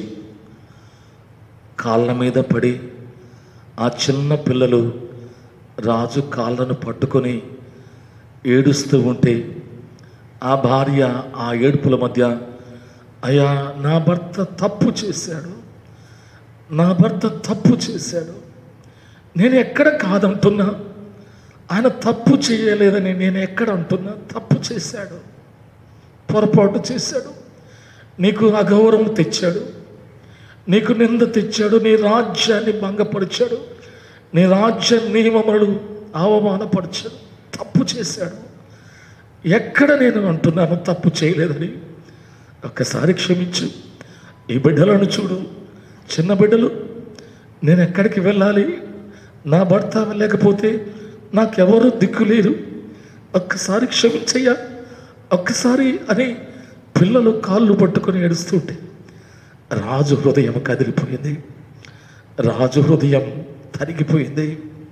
కాళ్ళ మీద పడి ఆ చిన్న పిల్లలు రాజు కాళ్ళను పట్టుకొని ఏడుస్తూ ఉంటే ఆ భార్య ఆ ఏడుపుల మధ్య అయ్యా నా భర్త తప్పు చేశాడు నా భర్త తప్పు చేశాడు నేను ఎక్కడ కాదంటున్నా ఆయన తప్పు చేయలేదని నేను ఎక్కడ అంటున్నా తప్పు చేశాడు పొరపాటు చేశాడు నీకు అగౌరవం తెచ్చాడు నీకు నింద తెచ్చాడు నీ రాజ్యాన్ని భంగపరిచాడు నీ రాజ్య నియమములు అవమానపరిచాడు తప్పు చేశాడు ఎక్కడ నేను అంటున్నాను తప్పు చేయలేదని ఒక్కసారి క్షమించు ఈ బిడ్డలను చూడు చిన్న బిడ్డలు నేను ఎక్కడికి వెళ్ళాలి నా భర్త లేకపోతే నాకెవరు దిక్కు లేరు ఒక్కసారి క్షమించయ్యా ఒక్కసారి అని పిల్లలు కాళ్ళు పట్టుకొని ఏడుస్తుంటే రాజు హృదయం కదిలిపోయింది రాజు హృదయం తరిగిపోయింది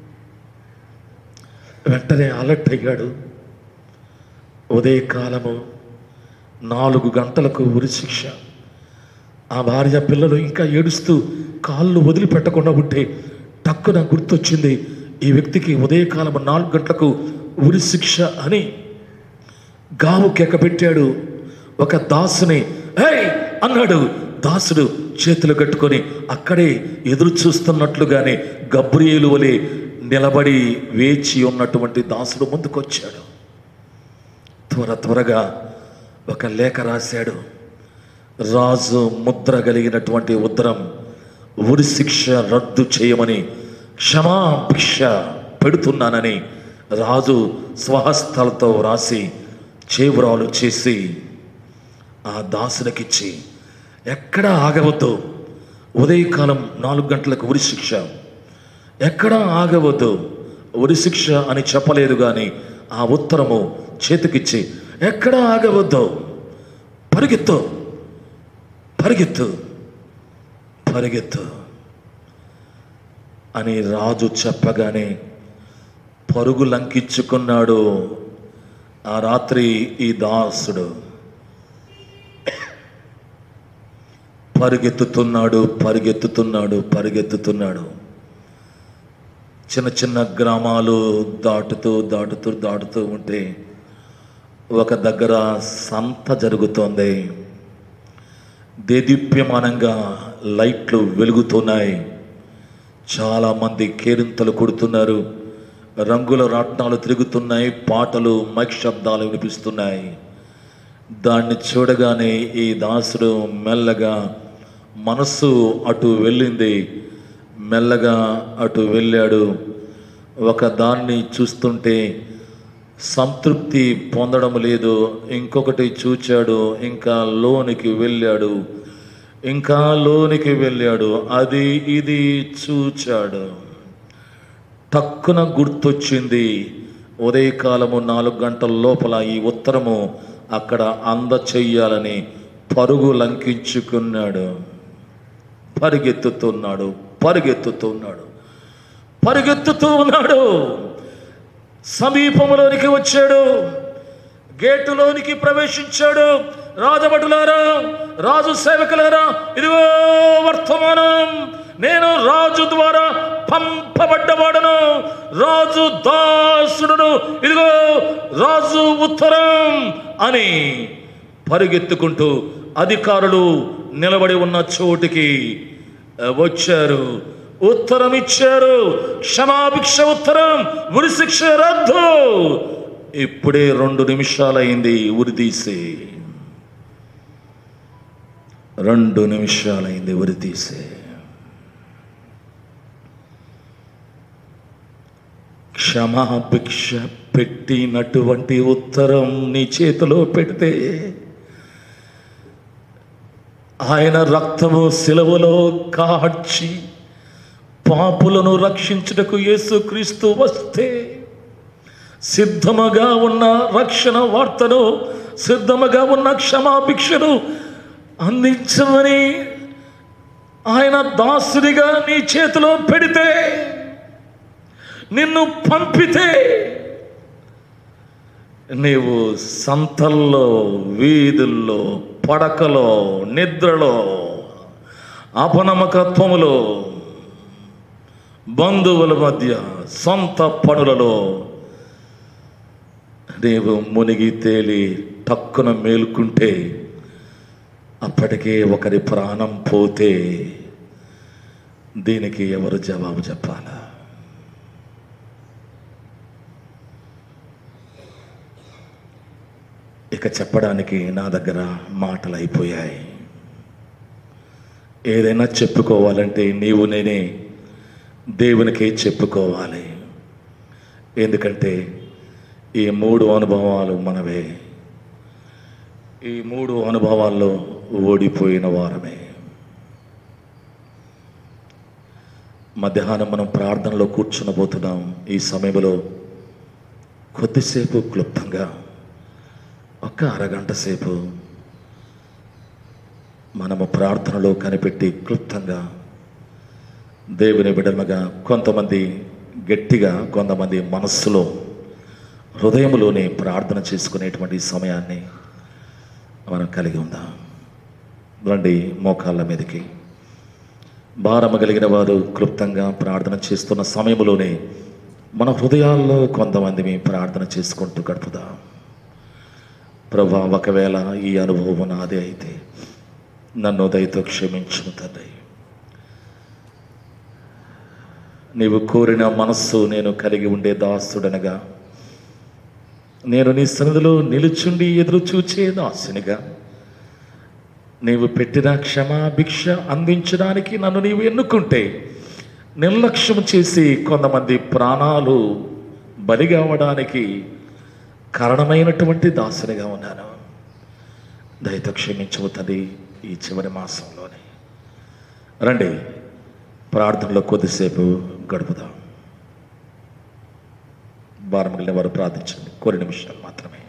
వెంటనే అలర్ట్ అయ్యాడు ఉదయకాలము నాలుగు గంటలకు ఉరిశిక్ష ఆ భార్య పిల్లలు ఇంకా ఏడుస్తూ కాళ్ళు వదిలిపెట్టకుండా ఉంటే టక్కున గుర్తొచ్చింది ఈ వ్యక్తికి ఉదయకాలం నాలుగు గంటలకు ఉరిశిక్ష అని గావు కేక పెట్టాడు ఒక దాసుని ఏయ్ అన్నాడు దాసుడు చేతులు కట్టుకొని అక్కడే ఎదురు చూస్తున్నట్లుగానే గబ్రియేలు వలె నిలబడి వేచి ఉన్నటువంటి దాసుడు ముందుకొచ్చాడు త్వర త్వరగా ఒక లేఖ రాశాడు రాజు ముద్ర కలిగినటువంటి ఉత్తరం ఉరి శిక్ష రద్దు చేయమని క్షమాభిక్ష పెడుతున్నానని రాజు స్వహస్తాలతో రాసి చేవురాలు చేసి ఆ దాసునికిచ్చి ఎక్కడ ఆగవద్దు ఉదయకాలం నాలుగు గంటలకు ఉరి శిక్ష ఎక్కడ ఆగవద్దు ఉరి శిక్ష అని చెప్పలేదు కానీ ఆ ఉత్తరము చేతికిచ్చి ఎక్కడ ఆగవద్దు పరిగెత్తు పరిగెత్తు పరిగెత్తు అని రాజు చెప్పగానే పరుగు లంకించుకున్నాడు ఆ రాత్రి ఈ దాసుడు పరిగెత్తుతున్నాడు పరిగెత్తుతున్నాడు పరిగెత్తుతున్నాడు చిన్న చిన్న గ్రామాలు దాటుతూ దాటుతూ దాటుతూ ఉంటే ఒక దగ్గర సంత జరుగుతోంది దేదీప్యమానంగా లైట్లు వెలుగుతున్నాయి చాలామంది కేరింతలు కొడుతున్నారు రంగుల రాట్నాలు తిరుగుతున్నాయి పాటలు మైక్ శబ్దాలు వినిపిస్తున్నాయి దాన్ని చూడగానే ఈ దాసుడు మెల్లగా మనస్సు అటు వెళ్ళింది మెల్లగా అటు వెళ్ళాడు ఒక దాన్ని చూస్తుంటే సంతృప్తి పొందడం లేదు ఇంకొకటి చూచాడు ఇంకా లోనికి వెళ్ళాడు ఇంకా లోనికి వెళ్ళాడు అది ఇది చూచాడు టక్కున గుర్తొచ్చింది ఉదయకాలము నాలుగు గంటల లోపల ఈ ఉత్తరము అక్కడ అందచెయ్యాలని పరుగు లంకించుకున్నాడు పరిగెత్తుతున్నాడు పరిగెత్తుతున్నాడు పరిగెత్తుతూ ఉన్నాడు సమీపంలోనికి వచ్చాడు గేటులోనికి ప్రవేశించాడు రాజభటులారా రాజు సేవకులారా ఇదిగో వర్తమానం నేను రాజు ద్వారా పంపబడ్డవాడను రాజు దాసుడును ఇదిగో రాజు ఉత్తరం అని పరిగెత్తుకుంటూ అధికారులు నిలబడి ఉన్న చోటికి వచ్చారు ఉత్తరం ఇచ్చారు క్షమాభిక్ష ఉత్తరం ఉరి శిక్ష రద్దు ఇప్పుడే రెండు నిమిషాలైంది ఉరి తీసి రెండు నిమిషాలైంది ఉరి తీసే క్షమాభిక్ష పెట్టినటువంటి ఉత్తరం నీ చేతిలో పెడితే ఆయన రక్తము సిలువలో కాడ్చి పాపులను రక్షించుటకు యేసుక్రీస్తు వస్తే సిద్ధముగా ఉన్న రక్షణ వార్తను సిద్ధముగా ఉన్న క్షమాభిక్షను అందించమని ఆయన దాసుడిగా నీ చేతిలో పెడితే నిన్ను పంపితే నీవు సంతల్లో వీధుల్లో పడకలో నిద్రలో అపనమ్మకత్వములో బంధువుల మధ్య సొంత పనులలో నీవు మునిగి తేలి టక్కున మేలుకుంటే అప్పటికే ఒకరి ప్రాణం పోతే దీనికి ఎవరు జవాబు చెప్పాలా ఇక చెప్పడానికి నా దగ్గర మాటలు అయిపోయాయి ఏదైనా చెప్పుకోవాలంటే నీవు నేనే దేవునికే చెప్పుకోవాలి ఎందుకంటే ఈ మూడు అనుభవాలు మనవే ఈ మూడు అనుభవాల్లో ఓడిపోయిన వారమే మధ్యాహ్నం మనం ప్రార్థనలో కూర్చునబోతున్నాం ఈ సమయంలో కొద్దిసేపు క్లుప్తంగా ఒక్క అరగంట సేపు మనము ప్రార్థనలో కనిపెట్టి క్లుప్తంగా దేవుని బిడమగా కొంతమంది గట్టిగా కొంతమంది మనస్సులో హృదయంలోనే ప్రార్థన చేసుకునేటువంటి సమయాన్ని మనం కలిగి ఉందాం రండి మోకాళ్ళ మీదకి భారమ కలిగిన వారు క్లుప్తంగా ప్రార్థన చేస్తున్న సమయంలోనే మన హృదయాల్లో కొంతమంది మీ ప్రార్థన చేసుకుంటూ గడుపుదాం ప్రభా ఒకవేళ ఈ అనుభవం నాదే అయితే నన్ను దయతో క్షమించుము తండ్రి నీవు కోరిన మనస్సు నేను కలిగి ఉండే దాసుడనగా నేను నీ సన్నిధిలో నిలుచుండి ఎదురు చూచే దాసునిగా నీవు పెట్టిన క్షమాభిక్ష అందించడానికి నన్ను నీవు ఎన్నుకుంటే నిర్లక్ష్యం చేసి కొంతమంది ప్రాణాలు బలి కావడానికి కారణమైనటువంటి దాసునిగా ఉన్నాను దయతో క్షమించవుతుంది ఈ చివరి మాసంలోనే రండి ప్రార్థనలో కొద్దిసేపు గడుపుదాం భారం కలిగిన వారు ప్రార్థించండి కోరిన విషయాలు మాత్రమే